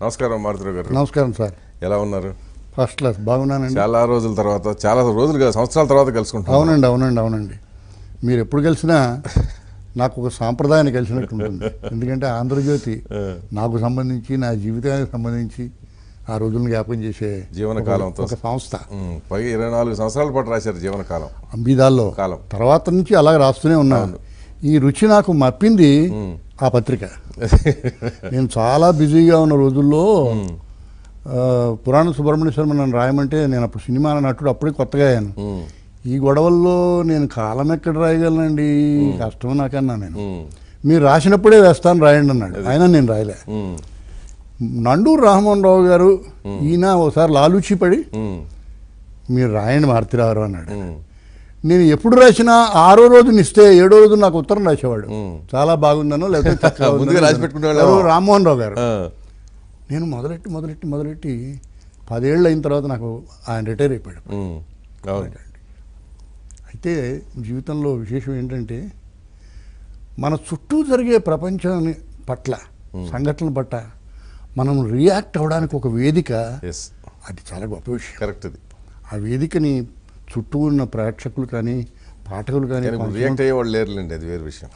నమస్కారం మారుతిరావు గారు నమస్కారం సార్ ఎలా ఉన్నారు ఫస్ట్ క్లాస్ బాగున్నానండి చాలా రోజుల తర్వాత చాలా రోజులుగా సంవత్సరాల తర్వాత కలుసుకుంటాం అవునండి అవునండి అవునండి మీరు ఎప్పుడు కలిసినా నాకు ఒక సాంప్రదాయాన్ని కలిసినట్టు ఉంటుంది ఎందుకంటే ఆంధ్రజ్యోతి నాకు సంబంధించి నా జీవితానికి సంబంధించి ఆ రోజులను జ్ఞాపకం చేసే జీవన ఒక- కాలంతో. ఒక సంస్థ ఉమ్, పైగా ఇరవై నాలుగు సంవత్సరాల పాటు రాశారు జీవనకాలం అంబీదాల్లో కాలం. తర్వాత నుంచి అలాగే రాస్తూనే ఉన్నాను ఈ రుచి నాకు మప్పింది ఆ పత్రిక నేను చాలా బిజీగా ఉన్న రోజుల్లో ఆ, పురాణ సుబ్రహ్మణ్య శర్మ నన్ను రాయమంటే నేను అప్పుడు సినిమా నటుడు అప్పుడే కొత్తగా అయ్యాను ఉమ్, ఈ గొడవల్లో నేను కాలం ఎక్కడ రాయగలనండి కష్టం నాకన్నా నేను ఉమ్, మీరు రాసినప్పుడే వేస్తాను రాయండి అన్నాడు అయినా నేను రాయలే ఉమ్, నండూరు రామ్మోహన్ రావు గారు ఈయన ఒకసారి లాలూచి పడి ఉమ్, మీరు రాయండి మారుతిరావు అన్నాడు ఉమ్, నేను ఎప్పుడు రాసినా ఆరో రోజున ఇస్తే ఏడో రోజు నాకు ఉత్తరం రాసేవాడు ఉమ్. చాలా బాగుందనో లేకపోతే చక్కగా ఉందనో ముందుగా రాసి పెట్టుకునేవాళ్ళేమో. ఎవరు? రామ్మోహన్ రావు గారు ఆ, నేను మొదలెట్టి మొదలెట్టి మొదలెట్టి పదేళ్ళు అయిన తర్వాత నాకు ఆయన రిటైర్ అయిపోయాడు ఉమ్, అవును అయితే జీవితంలో విశేషం ఏంటంటే మన చుట్టూ జరిగే ప్రపంచాన్ని పట్ల సంఘటనల పట్ల మనం రియాక్ట్ అవ్వడానికి ఒక వేదిక ఎస్ అది చాలా గొప్ప విషయం కరెక్ట్ అది ఆ వేదికని చుట్టూ ఉన్న ప్రేక్షకులు కానీ పాఠకులు కానీ కానీ ఇప్పుడు కొంచెం రియాక్ట్ అయ్యే వాళ్ళు లేరులేండి అది వేరే విషయం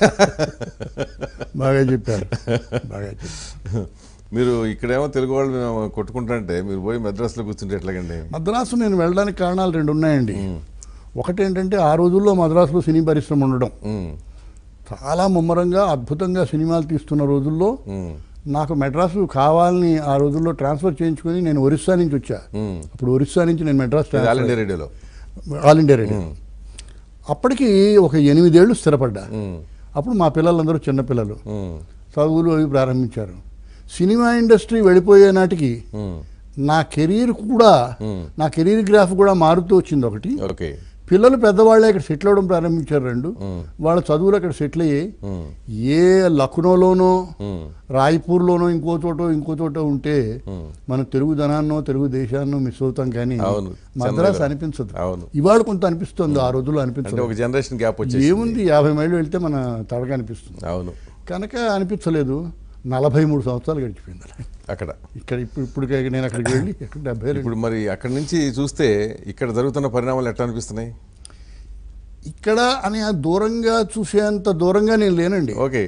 బాగా చెప్పారు బాగా చెప్పారు మీరు ఇక్కడేమో తెలుగు వాళ్ళు మేము కొట్టుకుంటారంటే మీరు పోయి మద్రాసులో కూర్చుంటే ఎట్లాగండి మద్రాసు నేను వెళ్ళడానికి కారణాలు రెండు ఉన్నాయండి ఒకటి ఏంటంటే ఆ రోజుల్లో మద్రాసులో సినీ పరిశ్రమ ఉండడం ఉమ్, చాలా ముమ్మరంగా అద్భుతంగా సినిమాలు తీస్తున్న రోజుల్లో ఉమ్, నాకు మెడ్రాసు కావాలని ఆ రోజుల్లో ట్రాన్స్ఫర్ చేయించుకొని నేను ఒరిస్సా నుంచి వచ్చా ఉమ్. అప్పుడు ఒరిస్సా నుంచి నేను మెడ్రాస్ ఇది ఆల్ ట్రాన్స్ఫర్ ఇండియా రేడియోలో ఆల్ ఇండియా రేడియో అప్పటికి ఒక ఎనిమిదేళ్లు స్థిరపడ్డా ఉమ్, అప్పుడు మా పిల్లలందరూ చిన్నపిల్లలు ఉమ్, చదువులు అవి ప్రారంభించారు సినిమా ఇండస్ట్రీ వెళ్ళిపోయే నాటికి ఉమ్, నా కెరీర్ కూడా Hmm. నా కెరీర్ గ్రాఫ్ కూడా మారుతూ వచ్చింది ఒకటి ఓకే పిల్లలు పెద్దవాళ్ళే ఇక్కడ సెటిల్ అవ్వడం ప్రారంభించారు రెండు Hmm. వాళ్ళ చదువులు అక్కడ సెటిల్ అయ్యాయి ఉమ్, ఏ లక్నోలోనో ఉమ్, రాయ్పూర్లోనో ఇంకో చోట ఇంకో చోట ఉంటే Hmm. మనం తెలుగు ధనాన్నో తెలుగు దేశాన్నో మిస్ అవుతాం కానీ అవును. మద్రాసు చెన్నైలో. అనిపించదు అవును. ఇవాళ కొంత అనిపిస్తుంది ఆ రోజుల్లో అంటే అనిపించదు ఒక జనరేషన్ గ్యాప్ వచ్చేసి ఏముంది యాభై మైళ్ళు వెళ్తే మన తడగా అనిపిస్తుంది అవును కనుక అనిపించలేదు నలభై మూడు సంవత్సరాలు గడిచిపోయింది అలా. అక్కడ ఇక్కడ ఇప్పుడు ఇప్పుడు నేను అక్కడికి వెళ్ళి ఇక్కడ డెబ్బై రెండు ఇప్పుడు మరి అక్కడి నుంచి చూస్తే ఇక్కడ జరుగుతున్న పరిణామాలు ఎట్లా అనిపిస్తున్నాయి ఇక్కడ అని ఆ దూరంగా చూసేంత దూరంగా నేను లేనండి ఓకే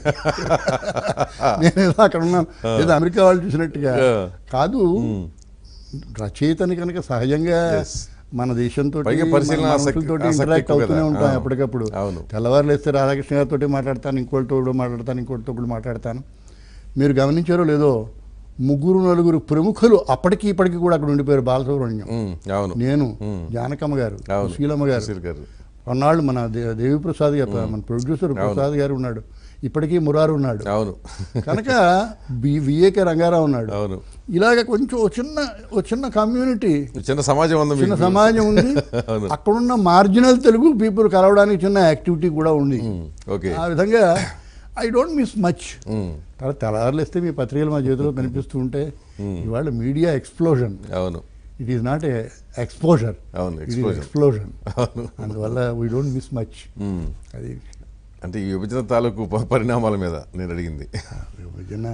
నేను ఏదో అక్కడ ఉన్నాను ఏదో అమెరికా వాళ్ళు చూసినట్టుగా Yeah. కాదు రచయితని కనుక సహజంగా Yes. మన దేశంతో పైగా పరిశీలన ఆసక్తి- ఆసక్తి ఇంటరాక్ట్ ఎక్కువ అవుతూనే కదా. ఉంటాం ఆ. ఎప్పటికప్పుడు అవును. తెల్లవారు లేస్తే రాధాకృష్ణ గారితో మాట్లాడతాను ఇంకోటితో కూడా మాట్లాడతాను ఇంకోటితో కూడా మాట్లాడతాను మీరు గమనించారో లేదో ముగ్గురు నలుగురు ప్రముఖులు అప్పటికి ఇప్పటికి కూడా అక్కడ ఉండిపోయారు బాలసుబ్రహ్మణ్యం ఉమ్, అవును నేను ఉమ్. జానకమ్మ గారు అవును. శీలమ్మ గారు సుశీల్ గారు కొన్నాళ్ళు మన దే- దేవి ప్రసాద్ గారు మన ప్రొడ్యూసర్ ప్రసాద్ గారు ఉన్నాడు ఇప్పటికీ మురారు ఉన్నాడు అవును కనుక బి విఏకే రంగారావు ఉన్నాడు అవును ఇలాగ కొంచెం ఓ చిన్న ఓ చిన్న కమ్యూనిటీ చిన్న సమాజం ఉంది చిన్న మీకు. సమాజం ఉంది అవును. అక్కడున్న మార్జినల్ తెలుగు పీపుల్ కలవడానికి చిన్న యాక్టివిటీ కూడా ఉంది ఉమ్, ఓకే ఆ విధంగా I don't miss much um, తర్వాత తెల్లవారులు ఇస్తే మీ పత్రికలు మా చేతిలో కనిపిస్తూ ఉంటే ఇవాళ మీడియా ఎక్స్ప్లోజన్ అవును it is not a exposure అవును, ఇట్ ఈస్ explosion. ఎక్స్ప్లోజన్ అవును అందువల్ల we don't miss much um. అది అంటే ఈ విభజన తాలూకు ప- పరిణామాల మీద నేను అడిగింది విభజన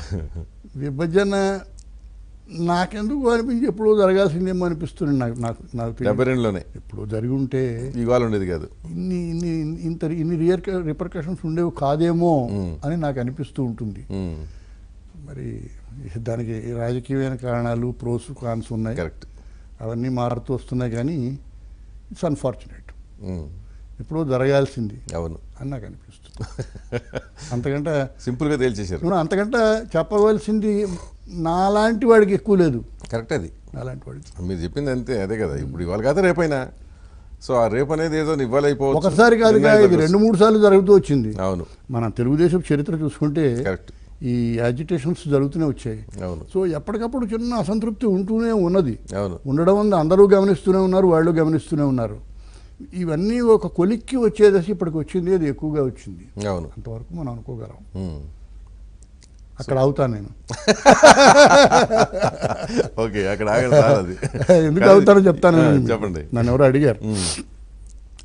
విభజన నాకెందుకు అనిపించి ఎప్పుడో జరగాల్సిందేమో అనిపిస్తుంది నాకు నాకు నాకు తెలియదు. డెబ్బై రెండులోనే ఎప్పుడో జరిగి ఉంటే ఇవాళ ఉండేది కాదు ఇన్ని ఇన్ని ఇంత ఇన్ని రియర్ రిపర్కషన్స్ ఉండేవి కాదేమో అని నాకు అనిపిస్తూ ఉంటుంది ఉమ్, మరి దానికి రాజకీయమైన కారణాలు ప్రోస్ కాన్స్ ఉన్నాయి కరెక్ట్ అవన్నీ మారుతూ వస్తున్నాయి కానీ ఇట్స్ అన్ఫార్చునేట్ ఉమ్, ఎప్పుడో జరగాల్సింది అవును అని నాకు అనిపిస్తుంది అంతకంటే సింపుల్గా తేల్చేశారు నువ్వు అంతకంటే చెప్పవలసింది నాలాంటి వాడికి ఎక్కువ లేదు కరెక్ట్ అది నాలాంటి వాడికి మీరు చెప్పింది అంతే అదే కదా ఇప్పుడు ఇవాళ కాదు రేపైనా సో ఆ రేపు అనేది ఏదో ఇవాళ అయిపోవచ్చు ఒకసారి కాదుగా నిన్న ఇది అయిపోవచ్చు. రెండు మూడు సార్లు జరుగుతూ వచ్చింది అవును మన తెలుగుదేశం చరిత్ర చూసుకుంటే కరెక్ట్ ఈ యాజిటేషన్స్ జరుగుతూనే వచ్చాయి అవును సో ఎప్పటికప్పుడు చిన్న అసంతృప్తి ఉంటూనే ఉన్నది అవును ఉండడం వల్ల అందరూ గమనిస్తూనే ఉన్నారు వాళ్ళు గమనిస్తూనే ఉన్నారు ఇవన్నీ ఒక కొలిక్కి వచ్చే దశ ఇప్పటికి వచ్చింది అది ఎక్కువగా వచ్చింది అవును అంతవరకు మనం అనుకోగలం ఉమ్. అక్కడ అవుతాను నేను ఓకే అక్కడ ఆగండి సార్ అది ఎందుకు అవుతానో చెప్తాను ఆ, చెప్పండి నన్ను ఎవరు అడిగారు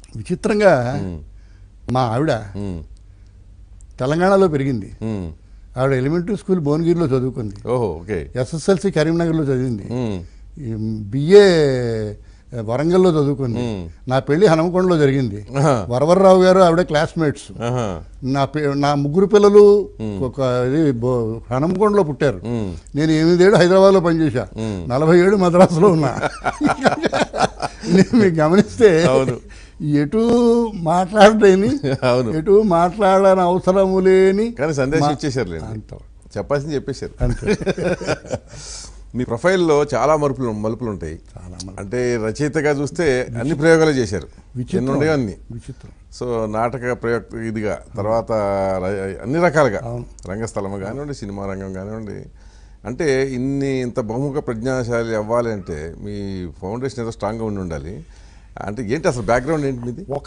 విచిత్రంగా ఉమ్, మా ఆవిడ ఉమ్, తెలంగాణలో పెరిగింది ఉమ్, ఆవిడ ఎలిమెంటరీ స్కూల్ భువనగిరిలో చదువుకుంది ఓహో ఓకే ఎస్ఎస్ఎల్సి కరీంనగర్లో చదివింది ఉమ్, బిఏ వరంగల్లో చదువుకుంది నా పెళ్లి హనుమకొండలో జరిగింది ఆహా. వరవర్రావు గారు ఆవిడ క్లాస్మేట్స్ ఆహా, నా పి- నా ముగ్గురు పిల్లలు ఒక ఇది బో- హనుమకొండలో పుట్టారు ఉమ్, నేను ఎనిమిదేళ్ళు హైదరాబాద్లో పనిచేశా నలభై ఏడు మద్రాసులో ఉన్నా నేను మీకు గమనిస్తే అవును. ఎటు మాట్లాడలేని అవును. ఎటు మాట్లాడని అవసరము లేని కానీ సందేశం మా- ఇచ్చేసారు అంత చెప్పాల్సింది చెప్పేశారు అంతే మీ ప్రొఫైల్లో చాలా మలుపులు మలుపులు ఉంటాయి చాలా అంటే రచయితగా చూస్తే అన్ని ప్రయోగాలు చేశారు ఎన్ని విచిత్రం ఉన్నాయో అన్ని విచిత్రం సో నాటక ప్రయోగ ఇదిగా తర్వాత ర- అన్ని రకాలుగా అవును. రంగస్థలం కానివ్వండి సినిమా రంగం కానివ్వండి అంటే ఇన్ని ఇంత బహుముఖ ప్రజ్ఞాశాలి అవ్వాలి అంటే మీ ఫౌండేషన్ ఏదో స్ట్రాంగ్గా ఉండి ఉండాలి అంటే ఏంటి అసలు బ్యాక్గ్రౌండ్ ఏంటి మీది ఒక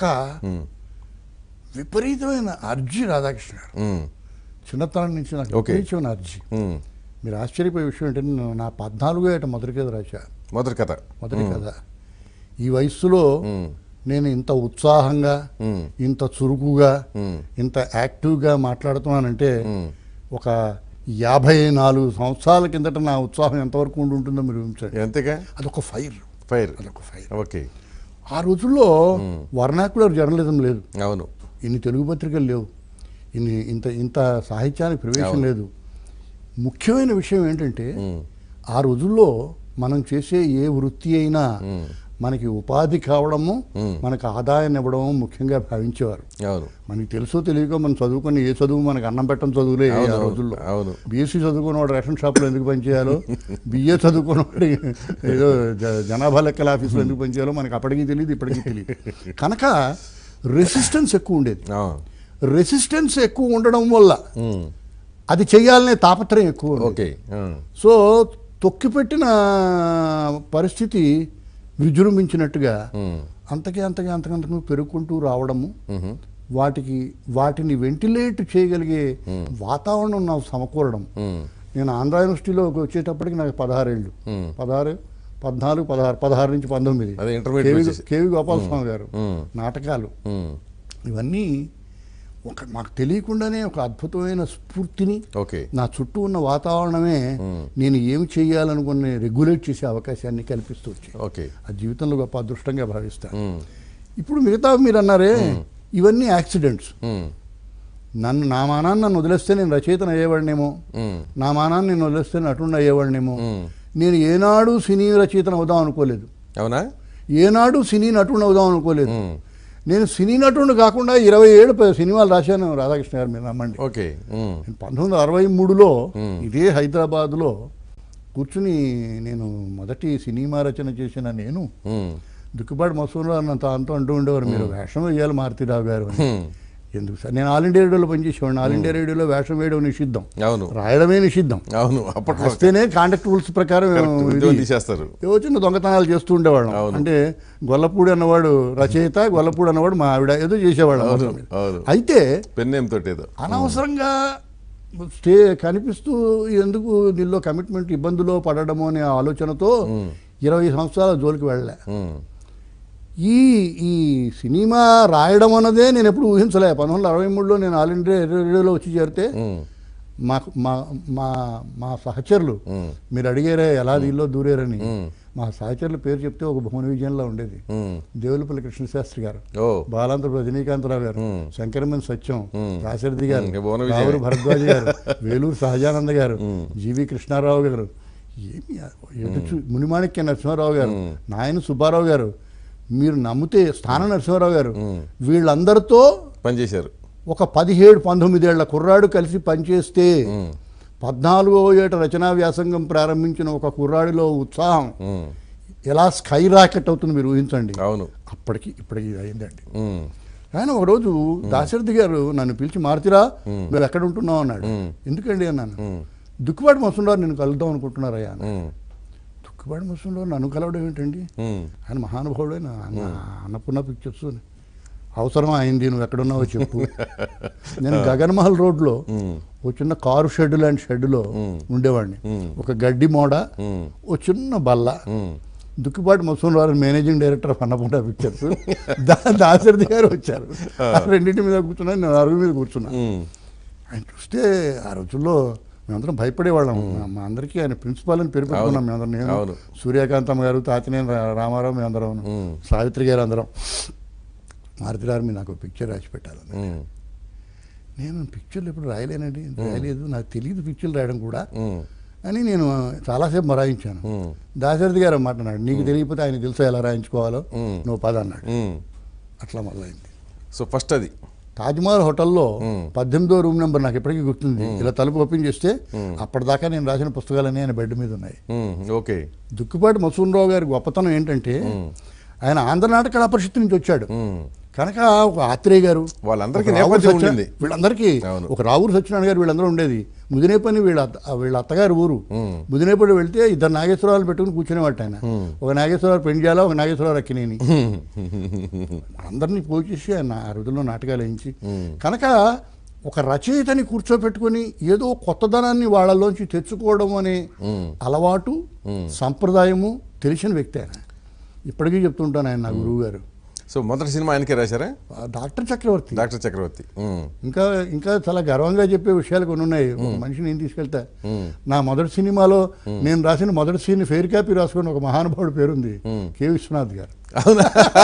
విపరీతమైన అర్జీ రాధాకృష్ణ గారు ఉమ్, చిన్నతనం నుంచి నాకు ఓకే. విపరీతమైన అర్జీ ఉమ్. మీరు ఆశ్చర్యపోయే విషయం ఏంటంటే నేను నా పద్నాలుగో ఏట మొదటి కథ రాశా మొదటి కథ మొదటి కథ ఈ వయస్సులో ఉమ్, నేను ఇంత ఉత్సాహంగా ఉమ్, ఇంత చురుకుగా ఉమ్, ఇంత యాక్టివ్గా మాట్లాడుతున్నానంటే ఉమ్. ఒక యాభై నాలుగు సంవత్సరాల కిందట నా ఉత్సాహం ఎంతవరకు ఉండి ఉంటుందో మీరు ఊహించండి ఎంతగా అదొక ఫైర్ ఫైర్ అదొక ఫైర్ ఓకే ఆ రోజుల్లో వర్నాకులర్ జర్నలిజం లేదు అవును ఇన్ని తెలుగు పత్రికలు లేవు ఇన్ని ఇంత ఇంత సాహిత్యానికి ప్రవేశం అవును. లేదు ముఖ్యమైన విషయం ఏంటంటే ఉమ్, ఆ రోజుల్లో మనం చేసే ఏ వృత్తి అయినా ఉమ్, మనకి ఉపాధి కావడము మ్మ్. మనకు ఆదాయాన్ని ఇవ్వడము ముఖ్యంగా భావించేవారు అవును మనకి తెలుసో తెలియక మనం చదువుకుని ఏ చదువు మనకు అన్నం పెట్టడం చదువులే అవును, ఆ అవును, రోజుల్లో అవును. బీఎస్సీ చదువుకున్నవాడు రేషన్ షాప్లో ఎందుకు పనిచేయాలో బిఏ చదువుకున్నవాడు ఏదో జ- జనాభా లెక్కల ఆఫీసులో ఎందుకు పనిచేయాలో మనకు అప్పటికీ తెలియదు ఇప్పటికీ తెలియదు కనుక రెసిస్టెన్స్ ఎక్కువ ఉండేది ఆ, రెసిస్టెన్స్ ఎక్కువ ఉండడం వల్ల ఉమ్, అది చేయాలనే తాపత్రయం ఎక్కువ ఉండేది. ఓకే ఆ, సో తొక్కిపెట్టిన పరిస్థితి విజృంభించినట్టుగా ఉమ్, అంతకే అంతకే అంతకంతకు పెరుగుకుంటూ రావడము ఉహు, వాటికి వాటిని వెంటిలేట్ చేయగలిగే వాతావరణం నాకు సమకూరడం ఉమ్, నేను ఆంధ్ర యూనివర్సిటీలోకి వచ్చేటప్పటికి నాకు పదహారేళ్ళు ఉమ్. పదహారు పద్నాలుగు పదహారు పదహారు నుంచి పంతొమ్మిది అదే intermediate కేవి వచ్చేసి. కేవి గోపాలస్వామి గారు ఉమ్, నాటకాలు ఉమ్, ఇవన్నీ ఒక మాకు తెలియకుండానే ఒక అద్భుతమైన స్ఫూర్తిని ఓకే నా చుట్టూ ఉన్న వాతావరణమే నేను ఏమి చేయాలనుకునే రెగ్యులేట్ చేసే అవకాశాన్ని కల్పిస్తూ వచ్చాయి ఓకే ఆ జీవితంలో గొప్ప అదృష్టంగా భావిస్తాను ఉమ్, ఇప్పుడు మిగతా మీరు అన్నారే ఇవన్నీ యాక్సిడెంట్స్ ఉమ్, నన్ను నా మానాన్ని నన్ను వదిలేస్తే నేను రచయితను అయ్యేవాడినేమో ఉమ్, నా మానాన్ని నేను వదిలేస్తే నటుండి అయ్యేవాడినేమో ఉమ్. నేను ఏనాడు సినీ రచయితను అవుదాం అనుకోలేదు అవునా ఏనాడు సినీ నటుడు అవుదాం అనుకోలేదు ఉమ్, నేను సినీ నటుడు కాకుండా ఇరవై ఏడు ప- సినిమాలు రాశాను రాధాకృష్ణ గారు మీరు నమ్మండి ఓకే ఉమ్, నేను పంతొమ్మిది వందల అరవై మూడులో మ్మ్. ఇదే హైదరాబాద్లో కూర్చుని నేను మొదటి సినిమా రచన చేసిన నేను ఉమ్, దుక్కుపాటి మసూరావు అన్నంత అంతా అంటూ ఉండేవారు మీరు వేషం వేయాలి మారుతిరావు గారు అని. ఉమ్, ఎందుకు సార్ నేను ఆల్ ఇండియా రేడియోలో పనిచేసేవాడిని ఆల్ ఇండియా రేడియోలో వేషం వేయడం నిషిద్ధం అవును రాయడమే నిషిద్ధం అవును అప్పట్లో వస్తేనే కాంటాక్ట్ రూల్స్ ప్రకారం correct, ఇది ఉద్యోగం తీసేస్తారు ఏవో చిన్న దొంగతనాలు చేస్తూ ఉండేవాళ్ళం అవును. అంటే గొల్లపూడి అన్నవాడు రచయిత గొల్లపూడి అన్నవాడు మా ఆవిడ ఏదో చేసేవాళ్ళం అవును మొత్తం మీద. అవును అయితే పెన్నేం తోటి ఏదో అనవసరంగా స్టే కనిపిస్తూ ఎందుకు దీనిలో కమిట్మెంట్ ఇబ్బందులో పడడము అనే ఆలోచనతో ఇరవై సంవత్సరాల జోలికి వెళ్ళలే ఉమ్, ఈ ఈ సినిమా రాయడం అన్నదే నేను ఎప్పుడు ఊహించలే పంతొమ్మిది వందల అరవై మూడులో నేను ఆల్ ఇండియా రేడియోలో వచ్చి చేరితే ఉమ్, మాకు మా మా మా సహచరులు ఉమ్, మీరు అడిగారే ఎలా దీనిలో దూరేరని ఉమ్, మా సహచరుల పేరు చెప్తే ఒక భువన విజయంలో ఉండేది ఉమ్, దేవులపల్లి కృష్ణశాస్త్రి గారు ఓ బాలాంతర రజనీకాంతరావు గారు మ్మ్. శంకరమన్ సత్యం మ్మ్. దాశరథి గారు మ్మ్. భువన విజయ్. రావురు భరద్వాజ్ గారు వేలూరు సహజానంద గారు జీవి కృష్ణారావు గారు ఏమి ఎటు చూ- మునిమాణిక్య నరసింహారావు గారు నాయన సుబ్బారావు గారు మీరు నమ్మితే స్థాన నరసింహారావు గారు వీళ్ళందరితో పనిచేశారు ఒక పదిహేడు పంతొమ్మిదేళ్ల కుర్రాడు కలిసి పనిచేస్తే ఉమ్, పద్నాలుగో ఏట రచనా వ్యాసంగం ప్రారంభించిన ఒక కుర్రాడిలో ఉత్సాహం ఉమ్, ఎలా స్కై రాకెట్ అవుతుంది మీరు ఊహించండి అవును అప్పటికి ఇప్పటికి ఇది అయిందండి ఉమ్, ఆయన ఒకరోజు దాశరథి గారు నన్ను పిలిచి మారుతిరా నువ్వు ఎక్కడ ఉంటున్నావు అన్నాడు మ్మ్. ఎందుకండి అన్నాను ఉమ్, దుక్కుపాటి మసంలో నేను కలుద్దాం అనుకుంటున్నారయ్యా అన్న ఉమ్, దుక్కుపాటి మసంలో నన్ను కలవడం ఏంటండి ఉమ్, ఆయన మహానుభావుడైన అన్న అన్నపూర్ణ పిక్చర్స్ అని. అవసరం అయింది నువ్వు ఎక్కడున్నావో చెప్పు నేను గగన్మహల్ రోడ్లో ఉమ్, ఓ చిన్న కారు షెడ్ లాంటి షెడ్లో ఉండేవాడిని ఒక గడ్డి మోడ ఉమ్, ఓ చిన్న బల్ల ఉమ్, దుక్కిపాటి మసూన్ వారు managing director of Annapurna pictures దా దాశరథి గారు వచ్చారు ఆ రెండింటి మీద కూర్చున్నా నేను అరుగు మీద కూర్చున్నా ఉమ్, ఆయన చూస్తే ఆ రోజుల్లో మేమందరం భయపడేవాళ్ళం మా- మా అందరికీ ఆయన ప్రిన్సిపాల్ అని పేరు పెట్టుకున్నాం మేమందరం నేను అవును. సూర్యకాంతమ్మ గారు తాతినేని రా- రామారావు మేమందరం ఉమ్. సావిత్రి గారు అందరం మారుతిరారు మీరు నాకు పిక్చర్ రాసి పెట్టాలని ఉమ్, నేను పిక్చర్లు ఎప్పుడు రాయలేనండి రాయలేదు నాకు తెలియదు పిక్చర్లు రాయడం కూడా ఉమ్, అని నేను చాలాసేపు మొరాయించాను ఉమ్, దాశరథి గారు మాట్లాడాడు నీకు తెలియకపోతే ఆయన తెలుసా ఎలా రాయించుకోవాలో ఉమ్. నువ్వు పద అన్నాడు ఉమ్. అట్లా మొదలైంది సో ఫస్ట్ అది తాజ్మహల్ హోటల్లో మ్మ్. పద్దెనిమిదో రూమ్ నెంబర్ నాకు ఎప్పటికీ గుర్తుంది ఇలా తలుపు ఓపెన్ చేస్తే అప్పటిదాకా నేను రాసిన పుస్తకాలన్నీ ఆయన బెడ్ మీద ఉన్నాయి ఉమ్, ఓకే దుక్కుపాటి మసూన్రావు గారి గొప్పతనం ఏంటంటే ఆయన ఆంధ్ర నాటక కళా పరిషత్ నుంచి వచ్చాడు ఉమ్. కనుక ఒక ఆత్రేయ గారు వాళ్ళందరికీ ఒక రావూరు నేపథ్యం సత్య- ఉండింది. వీళ్ళందరికీ అవును. ఒక రావూరు సత్యనారాయణ గారు వీళ్ళందరూ ఉండేది ముదినేపని వీళ్ళ అత్త- వీళ్ళ అత్తగారు ఊరు మ్మ్. ముదినేపల్లి వెళ్తే ఇద్దరు నాగేశ్వరరావులు పెట్టుకుని కూర్చునేవాట ఆయన ఒక నాగేశ్వరరావు పెంజాల ఒక నాగేశ్వరరావు అక్కినేని అందరినీ పోచేసి ఆయన ఆ రోజుల్లో నాటకాలు వేయించి కనుక ఒక రచయితని కూర్చోపెట్టుకొని ఏదో కొత్తదనాన్ని వాళ్ళలోంచి తెచ్చుకోవడం అనే అలవాటు సంప్రదాయము తెలిసిన వ్యక్తి ఆయన ఇప్పటికీ చెప్తుంటాను ఆయన నా గురువు గారు సో మొదటి సినిమా ఆయనకే రాశారా ఆ డాక్టర్ చక్రవర్తి డాక్టర్ చక్రవర్తి ఉమ్, ఇంకా ఇంకా చాలా గర్వంగా చెప్పే విషయాలు కొన్ని ఉన్నాయి ఒక మనిషిని నేను తీసుకెళ్తా నా మొదటి సినిమాలో నేను రాసిన మొదటి సీన్ ఫెయిర్ కాపీ రాసుకుని ఒక మహానుభావుడు పేరుంది కె విశ్వనాథ్ గారు అవునా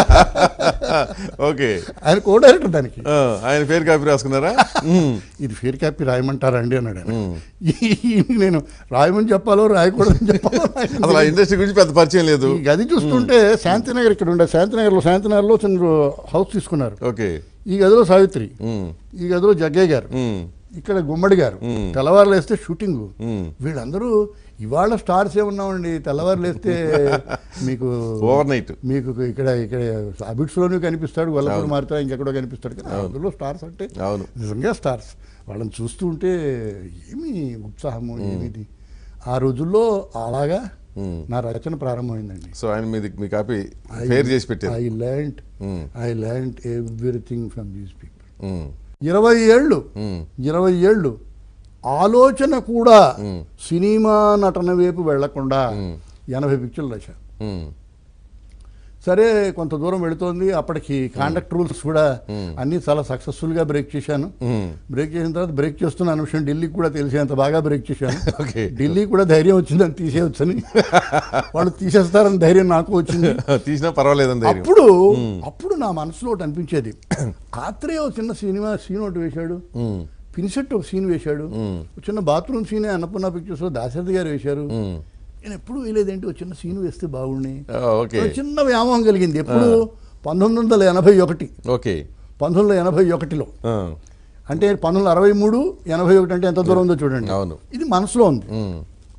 ఓకే ఆయన కో డైరెక్టర్ దానికి ఆ, ఆయన పేరు కాపీ రాసుకున్నారా ఉమ్, ఇది ఫెయిర్ కాపీ రాయమంటారా అండి అన్నాడు ఆయన ఈ- నేను రాయమని చెప్పాలో రాయకూడదని చెప్పాలో నాకు అసలు ఆ ఇండస్ట్రీ గురించి పెద్ద పరిచయం లేదు ఈ గది చూస్తుంటే శాంతినగర్ ఇక్కడ ఉండే శాంతినగర్లో శాంతినగర్లో చిన్న హౌస్ తీసుకున్నారు ఓకే ఈ గదిలో సావిత్రి ఉమ్, ఈ గదిలో జగ్గయ్య గారు ఉమ్, ఇక్కడ గుమ్మడి గారు మ్మ్. తెల్లవారులు వేస్తే షూటింగ్ మ్మ్. వీళ్ళందరూ ఇవాళ స్టార్స్ ఏ ఉన్నామండి తెల్లవారులు వేస్తే మీకు ఓవర్ నైట్ మీకు ఇక్కడ ఇక్కడ అబిట్స్ లోనే కనిపిస్తాడు గొల్లపూడి మారుతా ఇంకెక్కడో కనిపిస్తాడు కదా అందులో స్టార్స్ అంటే అవును నిజంగా స్టార్స్ వాళ్ళని చూస్తూ ఉంటే ఏమి ఉత్సాహము ఏమిది ఆ రోజుల్లో అలాగా మ్మ్. నా రచన ప్రారంభమైందండి సో ఆయన మీది మీ కాపీ ఫేర్ చేసి పెట్టారు ఐ ల్యాండ్ మ్మ్. I learned everything from these people um, ఇరవై ఏళ్ళు ఉమ్, ఇరవై ఏళ్ళు ఆలోచన కూడా మ్మ్. సినిమా నటన వైపు వెళ్లకుండా మ్మ్. ఎనభై పిక్చర్లు రాశాను ఉమ్, సరే కొంత దూరం వెళుతోంది అప్పటికి కాండక్ట్ రూల్స్ కూడా అన్నీ చాలా సక్సెస్ఫుల్గా బ్రేక్ చేశాను ఉమ్, బ్రేక్ చేసిన తర్వాత బ్రేక్ చేస్తున్న అనే విషయం ఢిల్లీకి కూడా తెలిసేంత బాగా బ్రేక్ చేశాను ఓకే ఢిల్లీ కూడా ధైర్యం వచ్చిందని తీసేయొచ్చని వాళ్ళు తీసేస్తారని ధైర్యం నాకు వచ్చింది తీసినా పర్వాలేదని ధైర్యం అప్పుడు అప్పుడు నా మనసులో ఒకటి అనిపించేది ఆత్రేయ ఒక చిన్న సినిమా సీన్ ఒకటి వేశాడు ఉమ్, పిన్సెట్ ఒక సీన్ వేశాడు ఒక చిన్న బాత్రూమ్ సీనే అన్నపూర్ణ పిక్చర్స్లో దాశరథి గారు వేశారు ఉమ్, నేను ఎప్పుడు వేయలేదేంటి ఒక చిన్న సీన్ వేస్తే బాగుండి ఆ, ఓకే ఒక చిన్న వ్యామోహం కలిగింది ఎప్పుడు పంతొమ్మిది వందల ఎనభై ఒకటి ఓకే పంతొమ్మిది వందల ఎనభై ఒకటిలో ఆ, అంటే పంతొమ్మిది వందల అరవై మూడు ఎనభై ఒకటి అంటే ఎంత దూరం ఉందో చూడండి అవును. ఇది మనసులో ఉంది ఉమ్,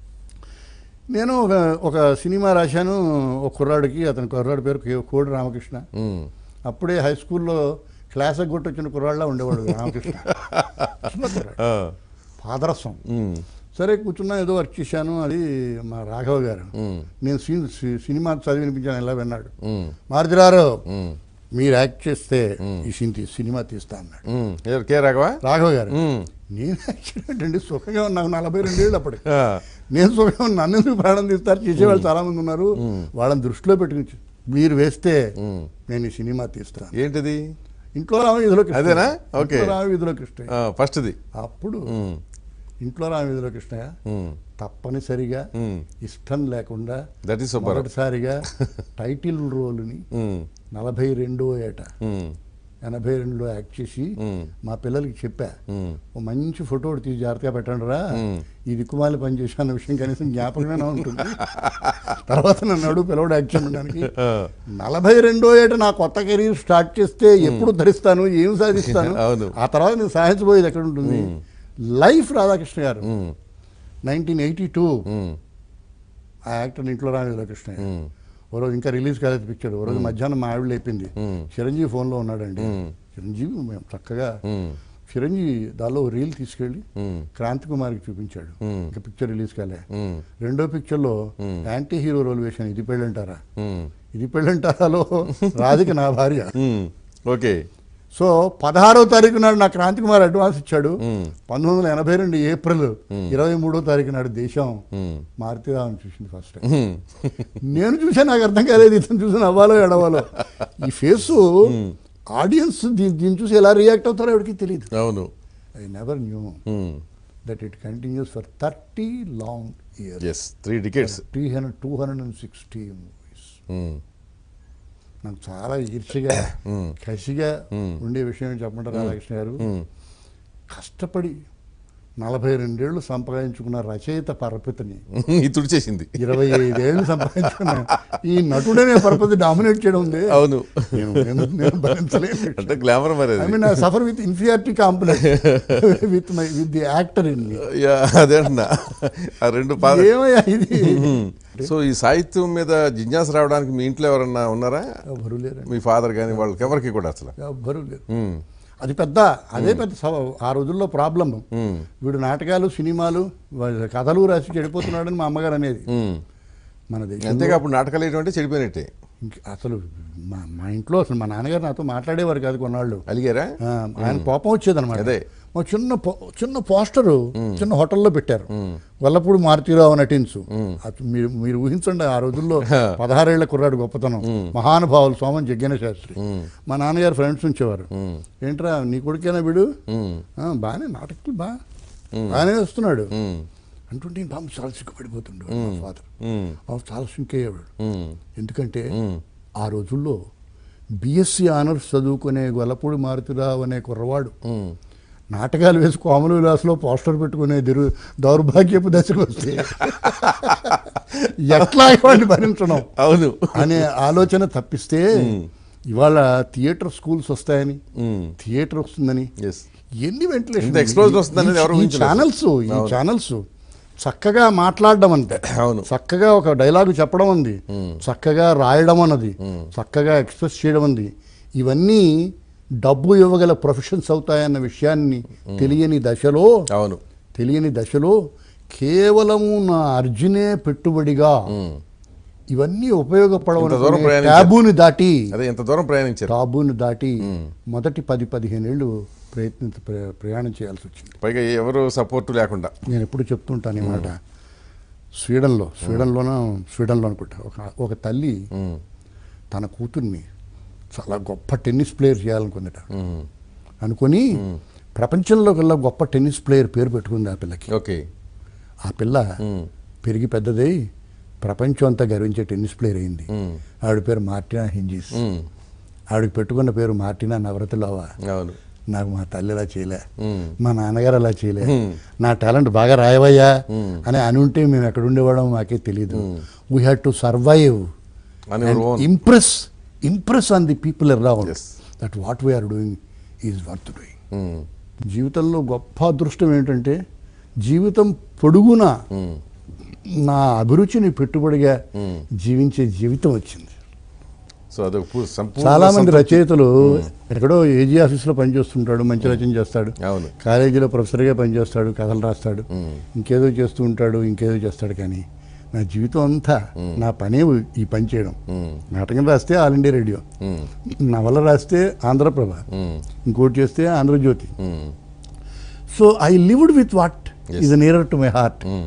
నేను ఒక ఒక సినిమా రాశాను ఒక కుర్రాడికి అతని కుర్రాడి పేరు కే- కోడి రామకృష్ణ ఉమ్, అప్పుడే హై స్కూల్లో క్లాస్ కొట్టొచ్చిన కుర్రాళ్ళ ఉండేవాడు రామకృష్ణ చిన్న కుర్రాడు. ఆ, పాదరసం ఉమ్, సరే కూర్చున్నా ఏదో వర్క్ చేశాను అది మా రాఘవ గారు ఉమ్, నేను సీన్ సి- సినిమా చదివి వినిపించాను ఇలా విన్నాడు ఉమ్, మారుతిరారు ఉమ్, మీరు యాక్ట్ చేస్తే ఈ సీన్ తీ సినిమా తీస్తా అన్నాడు ఉమ్. ఎవరు కే రాఘవా రాఘవ గారు ఉమ్, నేను యాక్సిడెంట్ అండి సుఖంగా ఉన్నాను నలభై రెండేళ్ళు అప్పటికి ఆ, నేను సుఖంగా ఉన్నా. నన్ను ఎందుకు ప్రాణం తీస్తారు చేసేవాళ్ళు చాలా మంది ఉన్నారు వాళ్ళని దృష్టిలో పెట్టుకుని చూ- మీరు వేస్తే ఉమ్. నేను ఈ సినిమా తీస్తాను ఏంటిది ఇంట్లో రామ వీధిలో కృష్ణ అదేనా? ఓకే. ఇంట్లో రామ వీధిలో కృష్ణయ్య ఆ, ఫస్ట్ది అప్పుడు ఉమ్, ఇంట్లో రామ వీధిలో కృష్ణయ్య ఉమ్, తప్పనిసరిగా ఉమ్. ఇష్టం లేకుండా దట్ ఈస్ సూపర్ మొదటిసారిగా టైటిల్ రోల్ని ఉమ్, నలభై రెండో ఏట ఉమ్, ఎనభై రెండులో యాక్ట్ చేసి ఉమ్, మా పిల్లలకి చెప్పా ఉమ్. ఓ మంచి ఫోటో ఒకటి తీసి జాగ్రత్తగా పెట్టండి రా మ్మ్. ఈ దిక్కుమాలి పని చేసి అన్న విషయం కనీసం జ్ఞాపకమే ఉంటుంది తర్వాత నన్ను అడుగు పిలవడు యాక్ట్ చేయడానికి ఆ, నలభై రెండో ఏట నా కొత్త కెరీర్ స్టార్ట్ చేస్తే ఎప్పుడు ధరిస్తాను ఏం సాధిస్తాను అవును. ఆ తర్వాత నేను సాధించబోయేది ఎక్కడ ఉంటుంది life Radhakrishna garu um, nineteen eighty two um, ఆ యాక్టర్ ఇంట్లో రాధాకృష్ణ గారు. ఉమ్, ఓ రోజు ఇంకా రిలీజ్ కాలేదు పిక్చర్ ఓ రోజు మధ్యాహ్నం మా ఆవిడ లేపింది మ్మ్. చిరంజీవి ఫోన్లో ఉన్నాడండి మ్మ్. చిరంజీవి మేము చక్కగా ఉమ్, చిరంజీవి దానిలో ఓ రీల్ తీసుకెళ్ళి ఉమ్, క్రాంతి కుమార్కి చూపించాడు మ్మ్. ఇంకా పిక్చర్ రిలీజ్ కాలే ఉమ్, రెండో పిక్చర్లో యాంటీ హీరో రోల్ వేశాను ఇది పెళ్ళంటారా ఉమ్, ఇది పెళ్ళంటారాలో రాధిక నా భార్య ఉమ్, ఓకే సో పదహారో తారీఖు నాడు నా క్రాంతి కుమార్ అడ్వాన్స్ ఇచ్చాడు ఉమ్, పంతొమ్మిది వందల ఎనభై రెండు ఏప్రిల్ ఇరవై మూడో తారీఖు నాడు దేశం ఉమ్, మారుతిరామని చూసింది ఫస్ట్ ఉమ్, నేను చూసా నాకు అర్థం కాలేదు ఇతను చూసి నవ్వాలో ఎడవాలో ఈ ఫేసు ఆడియన్స్ దీ- దీన్ని చూసి ఎలా రియాక్ట్ అవుతారో ఎవరికి తెలియదు అవును I never knew um. That it continues for thirty long years yes three decades three hundred two hundred and sixty movies నాకు చాలా ఈర్ష్యగా కసిగా ఉండే విషయం చెప్పమంటారు రాధాకృష్ణ గారు కష్టపడి నలభై రెండేళ్లు సంపాదించుకున్న రచయిత పరపతిని ఇది తుడిచేసింది ఇరవై ఐదేళ్ళు సంపాదించుకున్న ఈ నటుడనే పరపతి డామినేట్ చేయడం ఉంది అవును నేను నేను- నేను భరించలేను అంటే గ్లామర్ మరి ఐ అది mean I suffer with inferiority complex with my with the actor in me yeah, అదే అన్నా ఆ రెండు పాద ఏమయ్యా ఇది సో ఈ సాహిత్యం మీద జిజ్ఞాస రావడానికి మీ ఇంట్లో ఎవరన్నా ఉన్నారా ఎవ్వరూ లేరు మీ ఫాదర్ కానీ వాళ్ళకి ఎవరికి కూడా అసలు ఎవ్వరూ లేరు ఉమ్, అది పెద్ద అదే పెద్ద సవ ఆ రోజుల్లో ప్రాబ్లం ఉమ్, వీడు నాటకాలు సినిమాలు వా- కథలు రాసి చెడిపోతున్నాడని మా అమ్మగారు అనేది ఉమ్. మన దేశం అంతేగా అప్పుడు నాటకాలు వేయడం అంటే చెడిపోయినట్టే ఇంక అసలు మా మా ఇంట్లో అసలు మా నాన్నగారు నాతో మాట్లాడేవారు కాదు కొన్నాళ్ళు అలిగారా ఆ, ఆయన కోపం వచ్చేదన్నమాట అదే. మా చిన్న పో- చిన్న పోస్టరు చిన్న హోటల్లో పెట్టారు వల్లపూడి మారుతీరావు నటించు అత- మీరు మీరు ఊహించండి ఆ రోజుల్లో పదహారేళ్ల కుర్రాడు గొప్పతనం మహానుభావులు సోమన్ జగ్గన శాస్త్రి మా నాన్నగారు ఫ్రెండ్స్ ఉంచేవారు ఏంట్రా నీ కొడుకేనా వీడు ఉమ్, ఆ, బాగానే నాటకాలు బా బాగానే వస్తున్నాడు ఉమ్, అంటుంటే పాపం చాలా సిగ్గుపడిపోతుండే మా ఫాదర్ ఉమ్, చాలా సింక్ అయ్యేవాడు ఉమ్, ఎందుకంటే ఉమ్. ఆ రోజుల్లో బిఎస్సి ఆనర్స్ చదువుకునే గొల్లపూడి మారుతిరావు అనే కుర్రవాడు ఉమ్. నాటకాలు వేసి కోమల విలాస్లో పోస్టర్ పెట్టుకునే దిరు దౌర్భాగ్యపు దశకు వస్తే ఎట్లా వాడిని భరించడం అవును అనే ఆలోచన తప్పిస్తే ఇవాళ థియేటర్ స్కూల్స్ వస్తాయని ఉమ్, థియేటర్ వస్తుందని ఎస్ ఎన్ని వెంటిలేషన్ ఇంత explosion వస్తుందనేది ఎవరు ఈ ఊహించలేదు. ఛానల్స్ ఈ అవును. ఛానల్స్ చక్కగా మాట్లాడడం అంతే అవును చక్కగా ఒక డైలాగు చెప్పడం ఉంది చక్కగా రాయడం అన్నది చక్కగా ఎక్స్ప్రెస్ చేయడం ఉంది ఇవన్నీ డబ్బు ఇవ్వగల ప్రొఫెషన్స్ అవుతాయన్న విషయాన్ని తెలియని దశలో అవును తెలియని దశలో కేవలము నా అర్జునే పెట్టుబడిగా ఉమ్. ఇవన్నీ ఇంత దూరం ఉపయోగపడవలసిన ప్రయాణించారు. ట్యాబూని దాటి అదే ఎంత దూరం ప్రయాణించారు టాబూని దాటి మొదటి పది పదిహేనేళ్ళు ప్రయత్ని ప్ర- ప్రయాణం చేయాల్సి వచ్చింది పైగా ఎవరు సపోర్ట్ లేకుండా నేను ఎప్పుడు చెప్తుంటాను ఈ మాట స్వీడన్లో స్వీడన్లోన స్వీడన్లో అనుకుంటా ఒక ఒక తల్లి ఉమ్, తన కూతుర్ని చాలా గొప్ప టెన్నిస్ ప్లేయర్ చేయాలనుకుందట ఉమ్, అనుకొని ప్రపంచంలో కల్లా గొప్ప టెన్నిస్ ప్లేయర్ పేరు పెట్టుకుంది ఆ పిల్లకి ఓకే ఆ పిల్ల ఉమ్, పెరిగి పెద్దదై ప్రపంచం అంతా గర్వించే టెన్నిస్ ప్లేయర్ అయింది ఉమ్, ఆవిడ పేరు మార్టినా హింజీస్ ఉమ్, ఆవిడకి పెట్టుకున్న పేరు మార్టినా నవరతిలోవా అవును నాకు మా తల్లి ఇలా చేయలే ఉమ్, మా నాన్నగారు అలా చేయలే Hmm. నా టాలెంట్ బాగా రాయవయ్యా Hmm. అని అనుంటే మేము ఎక్కడ ఉండేవాళ్ళం మాకే తెలియదు వీ హ్యాడ్ టు సర్వైవ్ అని your own. Impress impress on the people around Yes. That what we're doing is worth doing um, జీవితంలో గొప్ప అదృష్టం ఏంటంటే జీవితం పొడుగునా ఉమ్, నా అభిరుచిని పెట్టుబడిగా Hmm. జీవించే జీవితం వచ్చింది సో అది సంపూర్ణ చాలా మంది సంతృప్తి. రచయితలు ఎక్కడో ఏజీ ఆఫీస్లో పనిచేస్తుంటాడు మంచి రచన చేస్తాడు అవును కాలేజీలో ప్రొఫెసర్గా పనిచేస్తాడు కథలు రాస్తాడు ఇంకేదో చేస్తూ ఉంటాడు ఇంకేదో చేస్తాడు కానీ నా జీవితం అంతా నా పనే ఈ పని చేయడం ఉమ్, నాటకం రాస్తే ఆల్ ఇండియా రేడియో ఉమ్, నవల రాస్తే ఆంధ్రప్రభ ఉమ్, ఇంకోటి చేస్తే Andhra Jyothi um, so I lived with what Yes. Is near to my heart um.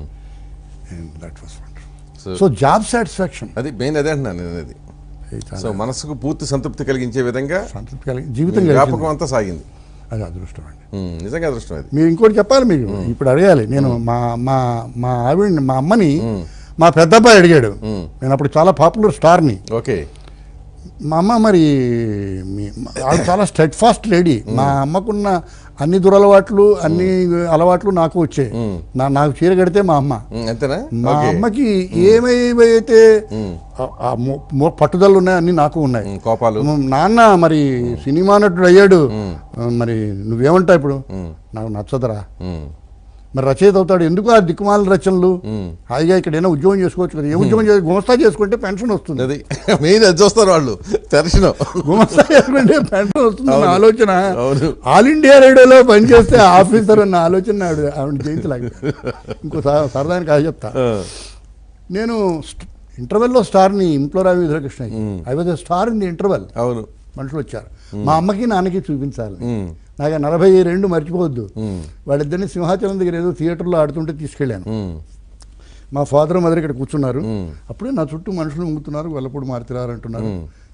That was so so job satisfaction అది మెయిన్ అదే అంటున్నాను నేను అది సో మనసుకు పూర్తి సంతృప్తి కలిగించే విధంగా సంతృప్తి కలిగి జీవితం మీ గడిచింది. వ్యాపకం అంతా సాగింది అది అదృష్టం అండి ఉమ్, నిజంగా అదృష్టం అది మీరు ఇంకోటి చెప్పాలి మీకు ఇప్పుడు అడగాలి నేను మా మా మా ఆవిడ మా అమ్మని మా పెద్దబ్బాయి అడిగాడు మ్మ్. నేను అప్పుడు చాలా పాపులర్ స్టార్ని ఓకే మా అమ్మ మరి మీ- ఆవిడ చాలా స్టెడ్ ఫాస్ట్ లేడీ మా అమ్మకున్న అన్ని దురలవాట్లు అన్ని అలవాట్లు నాకు వచ్చాయి నా నాకు చీర కడితే మా అమ్మ ఉమ్, అంతేనా మా ఓకే అమ్మకి ఏమైతే ఆ- ఆ మొ- మొ- పట్టుదలలు ఉన్నాయి అన్ని నాకు ఉన్నాయి ఉమ్, కోపాలు మ- నాన్న మరి సినిమా నటుడు అయ్యాడు ఆ, మరి నువ్వేమంటావు ఇప్పుడు నాకు నచ్చదురా ఉమ్, మరి రచయిత అవుతాడు ఎందుకు ఆ దిక్కుమాల రచనలు హాయిగా ఇక్కడ ఏమైనా ఉద్యోగం చేసుకోవచ్చు కదా ఏ ఉద్యోగం చేసి గుమస్తా చేసుకుంటే పెన్షన్ వస్తుంది అది మెయిన్ అది చూస్తారు వాళ్ళు దర్శనం గుమస్తా చేసుకుంటే పెన్షన్ వస్తుంది అన్న అవును. ఆలోచన అవును. ఆల్ ఇండియా రేడియోలో పనిచేస్తే ఆఫీసర్ అన్న ఆలోచన ఆవిడ ఆవిడ జయించలేక ఇంకో సర- సరదానికి అది చెప్తా ఆ, నేను స్ట్- ఇంటర్వెల్లో స్టార్ని ఇంట్లో రావి విధకృష్ణ I was star in the interval అవును మనుషులు వచ్చారు మా అమ్మకి నాన్నకి చూపించాలి ఉమ్, నాకు ఆ నలభై రెండు మర్చిపోవద్దు ఉమ్, వాళ్ళిద్దరిని సింహాచలం దగ్గర ఏదో థియేటర్లో ఆడుతుంటే తీసుకెళ్ళాను ఉమ్, మా ఫాదర్ మదర్ ఇక్కడ కూర్చున్నారు మ్మ్. అప్పుడే నా చుట్టూ మనుషులు ముంగుతున్నారు వెల్లపూడి మారుతున్నారు అంటున్నారు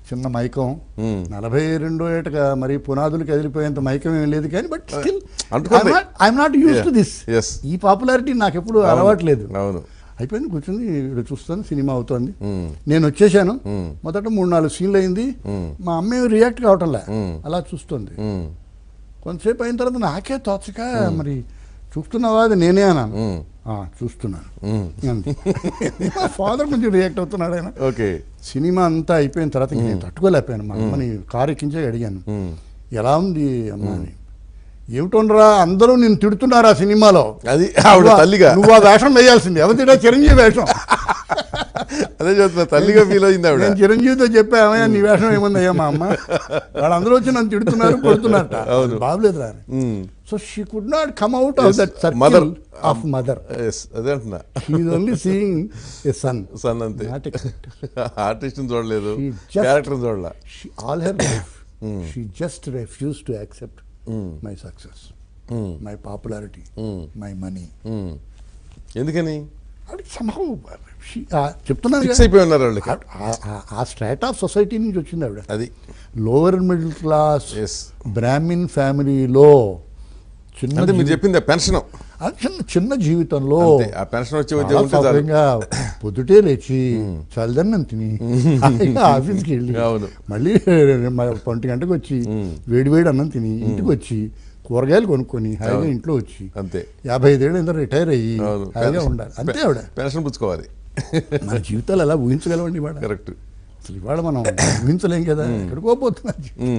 చిన్న మైకం మ్మ్. నలభై రెండో ఏటగా మరి పునాదులు కదిలిపోయేంత మైకం ఏం లేదు కానీ బట్ స్టిల్ అంటుకుంది. I'm not used to Yeah. This Yes. ఈ పాపులారిటీ నాకు ఎప్పుడు అలవాట్లేదు అవును అయిపోయింది కూర్చుంది ఇక్కడ చూస్తాను సినిమా అవుతోంది మ్మ్. నేను వచ్చేసాను మ్మ్. మొదట మూడు నాలుగు సీన్లు అయింది మ్మ్. మా అమ్మ ఏమి రియాక్ట్ కావటంలే మ్మ్. అలా చూస్తుంది మ్మ్. కొంతసేపు అయిన తర్వాత నాకే తోచక మరి చూస్తున్నావా అది నేనే అన్నాను మ్మ్. "ఆ, చూస్తున్నాను మ్మ్. అంది. మా ఫాదర్ కొంచెం రియాక్ట్ అవుతున్నాడు ఆయన ఓకే సినిమా అంతా అయిపోయిన తర్వాత ఇంక నేను తట్టుకోలేకపోయాను మా అమ్మని కారు ఎక్కించే అడిగాను మ్మ్. ఎలా ఉంది అమ్మ అని ఏమిటోనరా అందరూ నేను తిడుతున్నారు ఆ సినిమాలో అది ఆవిడ నువ్వు ఆ- తల్లిగా నువ్వు ఆ వేషం వేయాల్సింది ఎవరు తిడా చిరంజీవి వేషం అదే చెప్తున్నా తల్లిగా ఫీల్ అయింది ఆవిడ నేను చిరంజీవితో చెప్పామయ్యా నీ వేషం ఏముంది అయ్యా మా అమ్మ వాళ్ళందరూ వచ్చి నన్ను తిడుతున్నారు కొడుతున్నారట అవును. బాబులేదురా మ్మ్. So she could not come out of Yes, that circle mother. Of mother Yes, అదే అంటున్నా she only seeing a son son అంతే నాట్ ఆర్టిస్ట్ చూడలేదు She just- క్యారెక్టర్ చూడలే she all her life she just refused to accept my success my popularity my money మ్మ్. ఎందుకని అది somehow she ఆ, చెప్తున్నాను ఫిక్స్ కదా, అయిపోయి ఉన్నారు వాళ్ళకి ఆ- ఆ- ఆ- ఆ స్ట్రాట్ ఆఫ్ సొసైటీ నుంచి వచ్చింది ఆవిడ అది lower middle class yes Brahmin ఫ్యామిలీలో చిన్న అంటే మీరు జీవి- చెప్పింది పెన్షన్ ఆ చిన్న చిన్న జీవితంలో అంతే ఆ పెన్షన్ వచ్చే చాలా ఉద్యోగం ఉంటే చాలు సౌకర్యంగా పొద్దుటే లేచి చల్లదన్నం తిని హాయిగా ఆఫీస్కి వెళ్ళి అవును. మళ్ళీ మ- ఒంటి గంటకు వచ్చి వేడి వేడి అన్నం తిని ఇంటికి వచ్చి కూరగాయలు కొనుక్కొని హాయిగా అవును. ఇంట్లో వచ్చి అంతే యాభై ఐదేళ్ళు ఇంత రిటైర్ అయ్యి అవును హాయిగా పెన్షన్- ఉండాలి అంతే ఆవిడ పెన్షన్ పుచ్చుకోవాలి మన జీవితాలు ఎలా ఊహించగలమండి ఇవాళ కరెక్ట్ అసలు ఇవాళ మనం ఊహించలేం కదా ఎక్కడికో పోతున్నా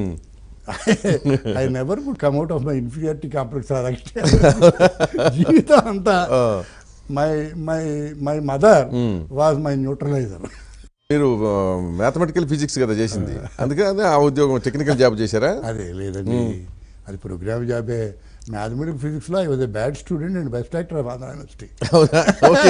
I never could come out of my inferiority complex జీవితం అంతా my my my mother was my neutralizer మీరు మ్యాథమెటికల్ ఫిజిక్స్ కదా చేసింది అందుకే అదే ఆ ఉద్యోగం టెక్నికల్ జాబ్ చేశారా అదే లేదండి అది ప్రోగ్రామ్ జాబే మ్యాథమెటిక్స్ ఫిజిక్స్ లో I was a bad student and best actor of Andhra university అవునా? ఓకే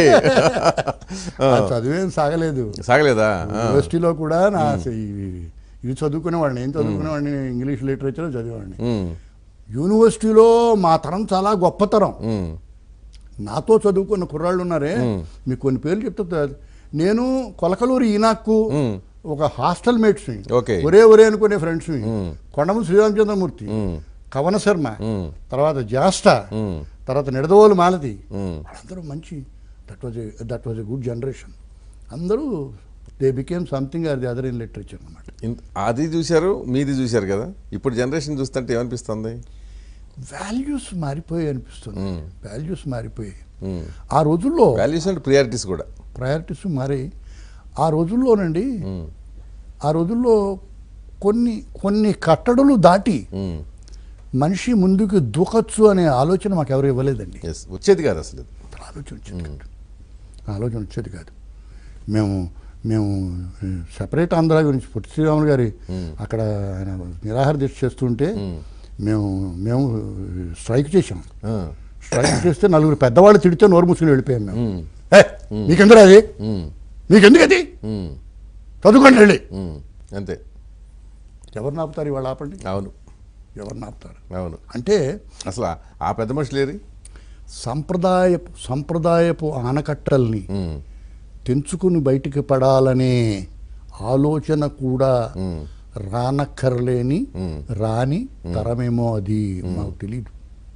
చదివేం సాగలేదు సాగలేదా ఆ. యూనివర్సిటీలో కూడా నా అసలు ఇవి- ఇవి చదువుకునేవాడిని ఏం చదువుకునేవాడిని ఇంగ్లీష్ లిటరేచర్ చదివేవాడిని ఉమ్, యూనివర్సిటీలో మా తరం చాలా గొప్ప తరం ఉమ్, నాతో చదువుకున్న కుర్రాళ్ళు ఉన్నారే మీకు కొన్ని పేర్లు చెప్తా నేను కొలకలూరి ఈనాక్కు ఉమ్, ఒక హాస్టల్ మేట్స్ Okay. ఒరే ఒరే అనుకునే ఫ్రెండ్స్ కొండము శ్రీరామచంద్రమూర్తి ఉమ్, కవన శర్మ ఉమ్, తర్వాత జాస్ట ఉమ్, తర్వాత నిడదవోలు మాలతి ఉమ్. వాళ్ళందరూ మంచి that was that was a good generation అందరూ they became something or the other in literature అనమాట ఇంత- అది చూశారు మీది చూశారు కదా ఇప్పుడు జనరేషన్ చూస్తుంటే ఏమనిపిస్తుంది వాల్యూస్ మారిపోయాయి అనిపిస్తుంది వాల్యూస్ మారిపోయాయి ఉమ్. ఆ రోజుల్లో వాల్యూస్ అండ్ ప్రియారిటీస్ కూడా ప్రయారిటీస్ మారి ఆ రోజుల్లోనండి ఆ రోజుల్లో కొన్ని కొన్ని కట్టడులు దాటి ఉమ్, మనిషి ముందుకు దూకొచ్చు అనే ఆలోచన మాకు ఎవరు ఇవ్వలేదండి yes. వచ్చేది కాదు అసలు ఆలోచన వచ్చేది కాదు ఆలోచన వచ్చేది కాదు మేము మేము సెపరేట్ ఆంధ్ర గురించి పొట్టి శ్రీరాములు గారి అక్కడ ఆయన నిరాహార దీక్ష చేస్తుంటే మేము మేము స్ట్రైక్ చేసాం ఆ, స్ట్రైక్ చేస్తే నలుగురు పెద్దవాళ్ళు తిడితే నోరు మూసుకుని వెళ్ళిపోయాం మేము ఉమ్, ఏ మీకెందుకు అది ఉమ్, మీకెందుకు అది ఉమ్, చదువుకోండి వెళ్ళి ఉమ్. అంతే ఎవరు నాపుతారు ఇవాళ ఆపండి అవును ఎవరు నాపుతారు అవును అంటే అసలు ఆ- ఆ పెద్ద మనుషులు ఏరి సంప్రదాయపు సంప్రదాయపు ఆనకట్టల్ని ఉమ్, తెంచుకుని బయటికి పడాలనే ఆలోచన కూడా రానక్కర్లేని రాని తరమేమో అది మాకు తెలియదు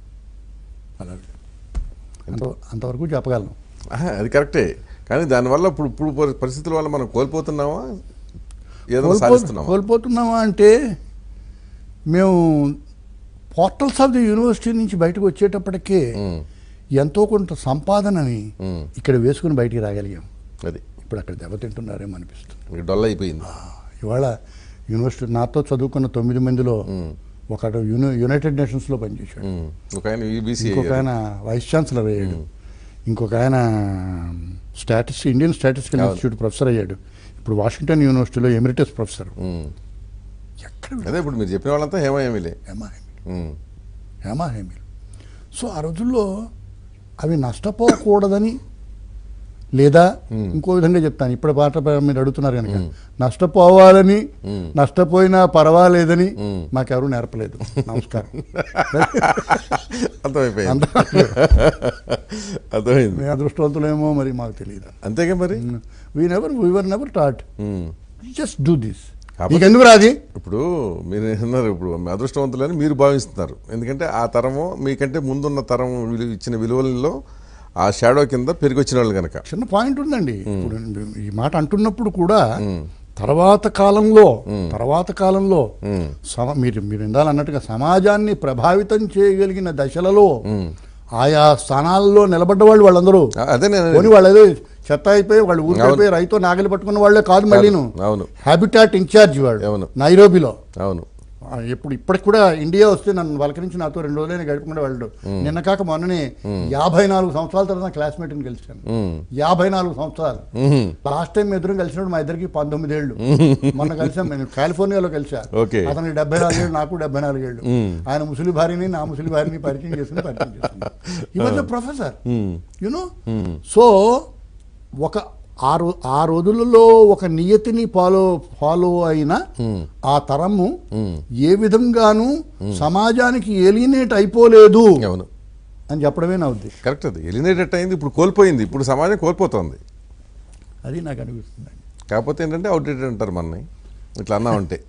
అలాగే అంత అంతవరకు చెప్పగలను ఆహా, అది కరెక్టే కానీ దానివల్ల ఇప్పుడు ఇప్పుడు పరి- పరిస్థితుల వల్ల మనం కోల్పోతున్నామా ఏదో కోల్పో సాధిస్తున్నామా కోల్పోతున్నామా అంటే మేము పోర్టల్స్ ఆఫ్ ది యూనివర్సిటీ నుంచి బయటకు వచ్చేటప్పటికే ఉమ్, ఎంతో కొంత సంపాదనని ఉమ్, ఇక్కడ వేసుకుని బయటికి రాగలిగాం అది ఇప్పుడు అక్కడ దెబ్బతింటున్నారేమో అనిపిస్తుంది మీకు డొల్ అయిపోయింది ఇవాళ యూనివర్సిటీ నాతో చదువుకున్న తొమ్మిది మందిలో ఒకడు యునై యునైటెడ్ నేషన్స్లో పనిచేశాడు ఉమ్, ఒక ఆయన ఈబీసీ ఇంకొక ఆయన వైస్ ఛాన్సలర్ అయ్యాడు ఇంకొక ఆయన స్టాటిస్ ఇండియన్ స్టాటిస్టికల్ అవును. ఇన్స్టిట్యూట్ ప్రొఫెసర్ అయ్యాడు ఇప్పుడు వాషింగ్టన్ యూనివర్సిటీలో ఎమిరిటస్ ప్రొఫెసర్ ఎక్కడ అదే ఇప్పుడు మీరు చెప్పిన వాళ్ళంతా హేమయేమిలే హేమా హేమిల్ ఉమ్, హేమా హేమిల్ సో ఆ రోజుల్లో అవి నష్టపోకూడదని లేదా ఇంకో విధంగా చెప్తాను ఇప్పుడు పాట ప- మీరు అడుగుతున్నారు కనుక నష్టపోవాలని నష్టపోయినా పర్వాలేదని మాకెవరూ నేర్పలేదు నమస్కారం అర్థమైపోయింది అంత- అర్థమైంది మీ అదృష్టవంతులేమో మరి మాకు తెలియదు అంతేగా మరి we never we were never taught um, just do this కాకపోతే- నీకెందుకు రాది ఇప్పుడు మీరు అన్నారు ఇప్పుడు మీ అదృష్టవంతులని మీరు భావిస్తున్నారు ఎందుకంటే ఆ తరము మీకంటే ముందున్న తరం విలువ ఇచ్చిన విలువలలో ఆ షాడో కింద పెరిగి వచ్చిన వాళ్ళు కనుక చిన్న పాయింట్ ఉందండి ఇప్పుడు ఈ మాట అంటున్నప్పుడు కూడా తర్వాత కాలంలో తర్వాత కాలంలో సమ మీరు మీరు ఇందాలన్నట్టుగా సమాజాన్ని ప్రభావితం చేయగలిగిన దశలలో ఆయా స్థానాల్లో నిలబడ్డ వాళ్ళు వాళ్ళందరూ అదే నేను పోనీ వాళ్ళు ఏదో చెత్త అయిపోయి వాళ్ళు ఊరికి అయిపోయి రైతు నాగలి పట్టుకున్న వాళ్ళే కాదు మళ్ళీను అవును హ్యాబిటాట్ ఇన్ఛార్జ్ వాడు అవును. నైరోబిలో అవును ఆ, ఎప్పుడు ఇప్పటికి కూడా ఇండియా వస్తే నన్ను పలకరించి నాతో రెండు రోజులైనా గడుపుకుంటే వాళ్ళు నిన్న కాక మొన్ననే యాభై నాలుగు సంవత్సరాల తర్వాత నా క్లాస్మేట్ని కలిశాను ఉమ్. యాభై నాలుగు సంవత్సరాలు ఉహుం. లాస్ట్ టైం ఎదురు కలిసినప్పుడు మా ఇద్దరికి పంతొమ్మిది ఏళ్ళు మొన్న కలిసాం నేను కాలిఫోర్నియాలో కలిసా ఓకే. అతనికి డెబ్బై నాలుగేళ్ళు నాకు డెబ్బై నాలుగేళ్ళు ఆయన ముసలి భార్యని నా ముసలి భార్యని పరిచయం చేసుకుని పరిచయం చేసుకున్నాను ఈ వాజ్ ప్రొఫెసర్ యునో సో ఒక ఆ రో ఆ రోజులలో ఒక నియతిని ఫాలో ఫాలో అయిన ఆ తరము ఏ విధంగానూ సమాజానికి ఏలినేట్ అయిపోలేదు అవును అని చెప్పడమే నా ఉద్దేశం కరెక్ట్ అది ఎలినేటెడ్ అయింది ఇప్పుడు కోల్పోయింది ఇప్పుడు సమాజం కోల్పోతుంది అది నాకు అనిపిస్తుంది కాకపోతే ఏంటంటే అవుట్డేటెడ్ అంటారు మనని ఇట్లా అన్నామంటే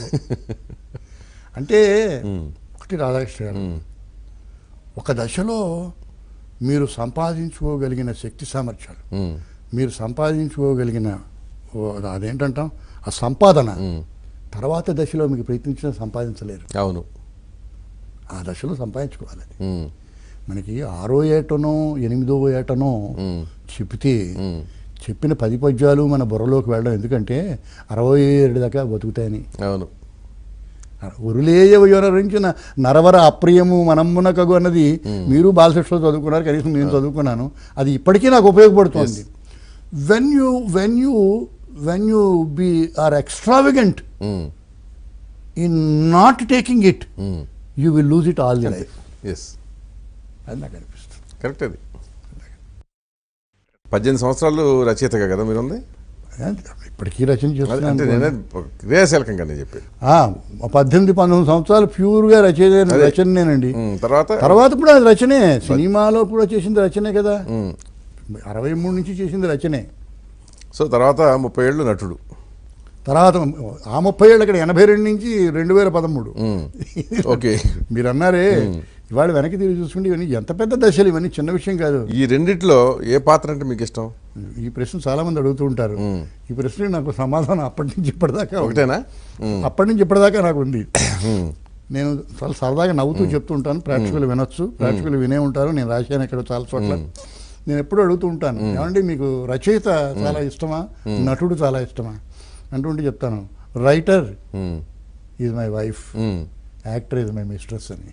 అంటే ఒకటి రాధాకృష్ణ గారు ఒక దశలో మీరు సంపాదించుకోగలిగిన శక్తి సామర్థ్యాలు ఉమ్. మీరు సంపాదించుకోగలిగిన ఓ, అదేంటంటాం ఆ సంపాదన తర్వాత దశలో మీకు ప్రయత్నించిన సంపాదించలేరు అవును ఆ దశలో సంపాదించుకోవాలి అది ఉమ్. మనకి ఆరో ఏటనో ఎనిమిదో ఏటనో ఉమ్. చెప్తే ఉమ్. చెప్పిన పది పద్యాలు మన బుర్రలోకి వెళ్ళడం ఎందుకంటే అరవై ఏడు దాకా బతుకుతాయని అవును ఉరులేయవరించిన నరవర అప్రియము మనమ్మునకగు అన్నది మీరు బాలశిక్షలో చదువుకున్నారు కనీసం నేను చదువుకున్నాను అది ఇప్పటికీ నాకు ఉపయోగపడుతుంది when you when you when you be are extravagant um. In not taking it um. You will lose it all the life yes అది నాకు అనిపిస్తుంది కరెక్ట్ అది పద్దెనిమిది సంవత్సరాలు రచయితగా కదా మీరు ఉంది ఇప్పటికీ రచన అది అంటే చేస్తున్నాను నేనే క్రియాశీలకంగా నేను చెప్పేది ఆ, పద్దెనిమిది పంతొమ్మిది సంవత్సరాలు ప్యూర్గా రచన అదే. రచనేనండి ఉమ్, తర్వాత తర్వాత కూడా అది రచనే సినిమాలో కూడా చేసింది రచనే కదా ఉమ్. అరవై మూడు నుంచి చేసింది రచనే సో తర్వాత ముప్పై ఏళ్ళు నటుడు తర్వాత ఆ ముప్పై ఏళ్ళు అక్కడ ఎనభై రెండు నుంచి రెండు వేల పదమూడు ఉమ్. ఓకే మీరు అన్నారే ఇవాళ వెనక్కి తిరిగి చూసుకుంటే ఇవన్నీ ఎంత పెద్ద దశలు ఇవన్నీ చిన్న విషయం కాదు ఈ రెండిట్లో ఏ పాత్ర అంటే మీకు ఇష్టం ఈ ప్రశ్న చాలా మంది అడుగుతూ ఉంటారు ఈ ప్రశ్న నాకు సమాధానం అప్పటి నుంచి ఇప్పటిదాకా ఉంది. ఒకటేనా ఉమ్. అప్పటి నుంచి ఇప్పటిదాకా నాకు ఉంది ఉమ్. నేను చాలా సరదాగా నవ్వుతూ చెప్తూ ఉంటాను ప్రేక్షకులు వినొచ్చు ప్రేక్షకులు వినే ఉంటారు నేను రాశాను ఇక్కడ చాలా చోట్ల నేను ఎప్పుడు అడుగుతూ ఉంటాను ఏమండి మీకు రచయిత చాలా ఇష్టమా నటుడు చాలా ఇష్టమా అంటుంటే చెప్తాను writer um. Is my wife um. Actor is my mistress అని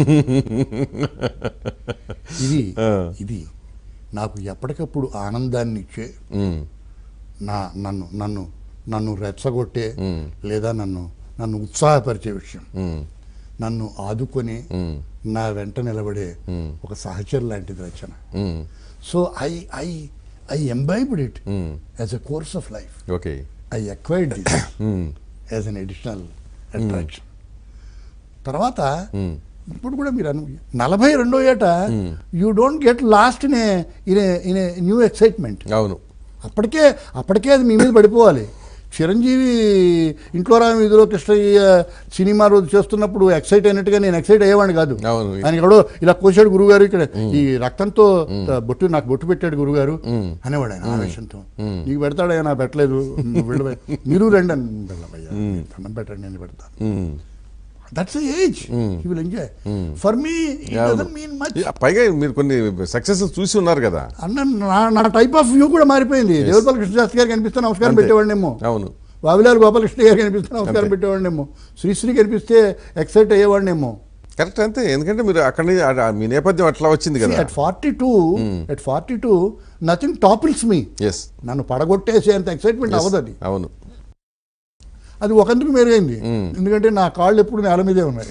ఇది ఆ. ఇది నాకు ఎప్పటికప్పుడు ఆనందాన్ని ఇచ్చే ఉమ్. నా నన్ను నన్ను నన్ను రెచ్చగొట్టే మ్మ్. లేదా నన్ను నన్ను ఉత్సాహపరిచే విషయం ఉమ్. నన్ను ఆదుకొని ఉమ్. నా వెంట నిలబడే మ్మ్. ఒక సహచర్ లాంటిది రచన um. So I I I imbibed it um. As a course of life okay I acquired this um. As an additional attraction తర్వాత ఉమ్. ఇప్పుడు కూడా మీరు అను నలభై రెండో ఏట you don't get lost in in in new excitement అవును అప్పటికే అప్పటికే అది మీ మీద పడిపోవాలి చిరంజీవి ఇంట్లో రా వీధిలో కృష్ణయ్య సినిమా రోజు చేస్తున్నప్పుడు ఎక్సైట్ అయినట్టుగా నేను ఎక్సైట్ అయ్యేవాడిని కాదు అవును. ఆయన ఎవడో ఇలా కోసాడు గురుగారు ఇక్కడ ఈ రక్తంతో బొట్టు నాకు బొట్టు పెట్టాడు గురుగారు అనేవాడు ఆయన ఆవేశంతో నీకు పెడతాడయ్యా నాకు పెట్టలేదు నువ్వు వెళ్ళవయ్యా. మీరు రండి అని వెళ్ళవయ్యా దండం పెట్టండి నేను పెడతాను um. That's age he will enjoy for me అవును. మీన్ మచ్ ఈ- పైగా మీరు కొన్ని సక్సెస్ చూసి ఉన్నారు కదా అన్న నా నా టైప్ ఆఫ్ వ్యూ కూడా మారిపోయింది దేవరపల్లి కృష్ణశాస్త్రి గారు కనిపిస్తే నమస్కారం అంతే. పెట్టేవాడినేమో అవును బాబులాల్ గోపాలకృష్ణ గారు కనిపిస్తే నమస్కారం అంతే. పెట్టేవాడినేమో శ్రీశ్రీ కనిపిస్తే ఎక్సైట్ అయ్యేవాడినేమో కరెక్ట్ అంతే ఎందుకంటే మీరు అక్కడి నుంచి ఆ- ఆ మీ నేపథ్యం అట్లా వచ్చింది కదా at forty two at forty two nothing topples me yes నన్ను పడగొట్టేసే అంత ఎక్సైట్మెంట్ అవ్వదు అది అవును అది ఒకందుకు మెరుగైంది ఎందుకంటే నా కాళ్ళు ఎప్పుడు నేల మీదే ఉన్నాయి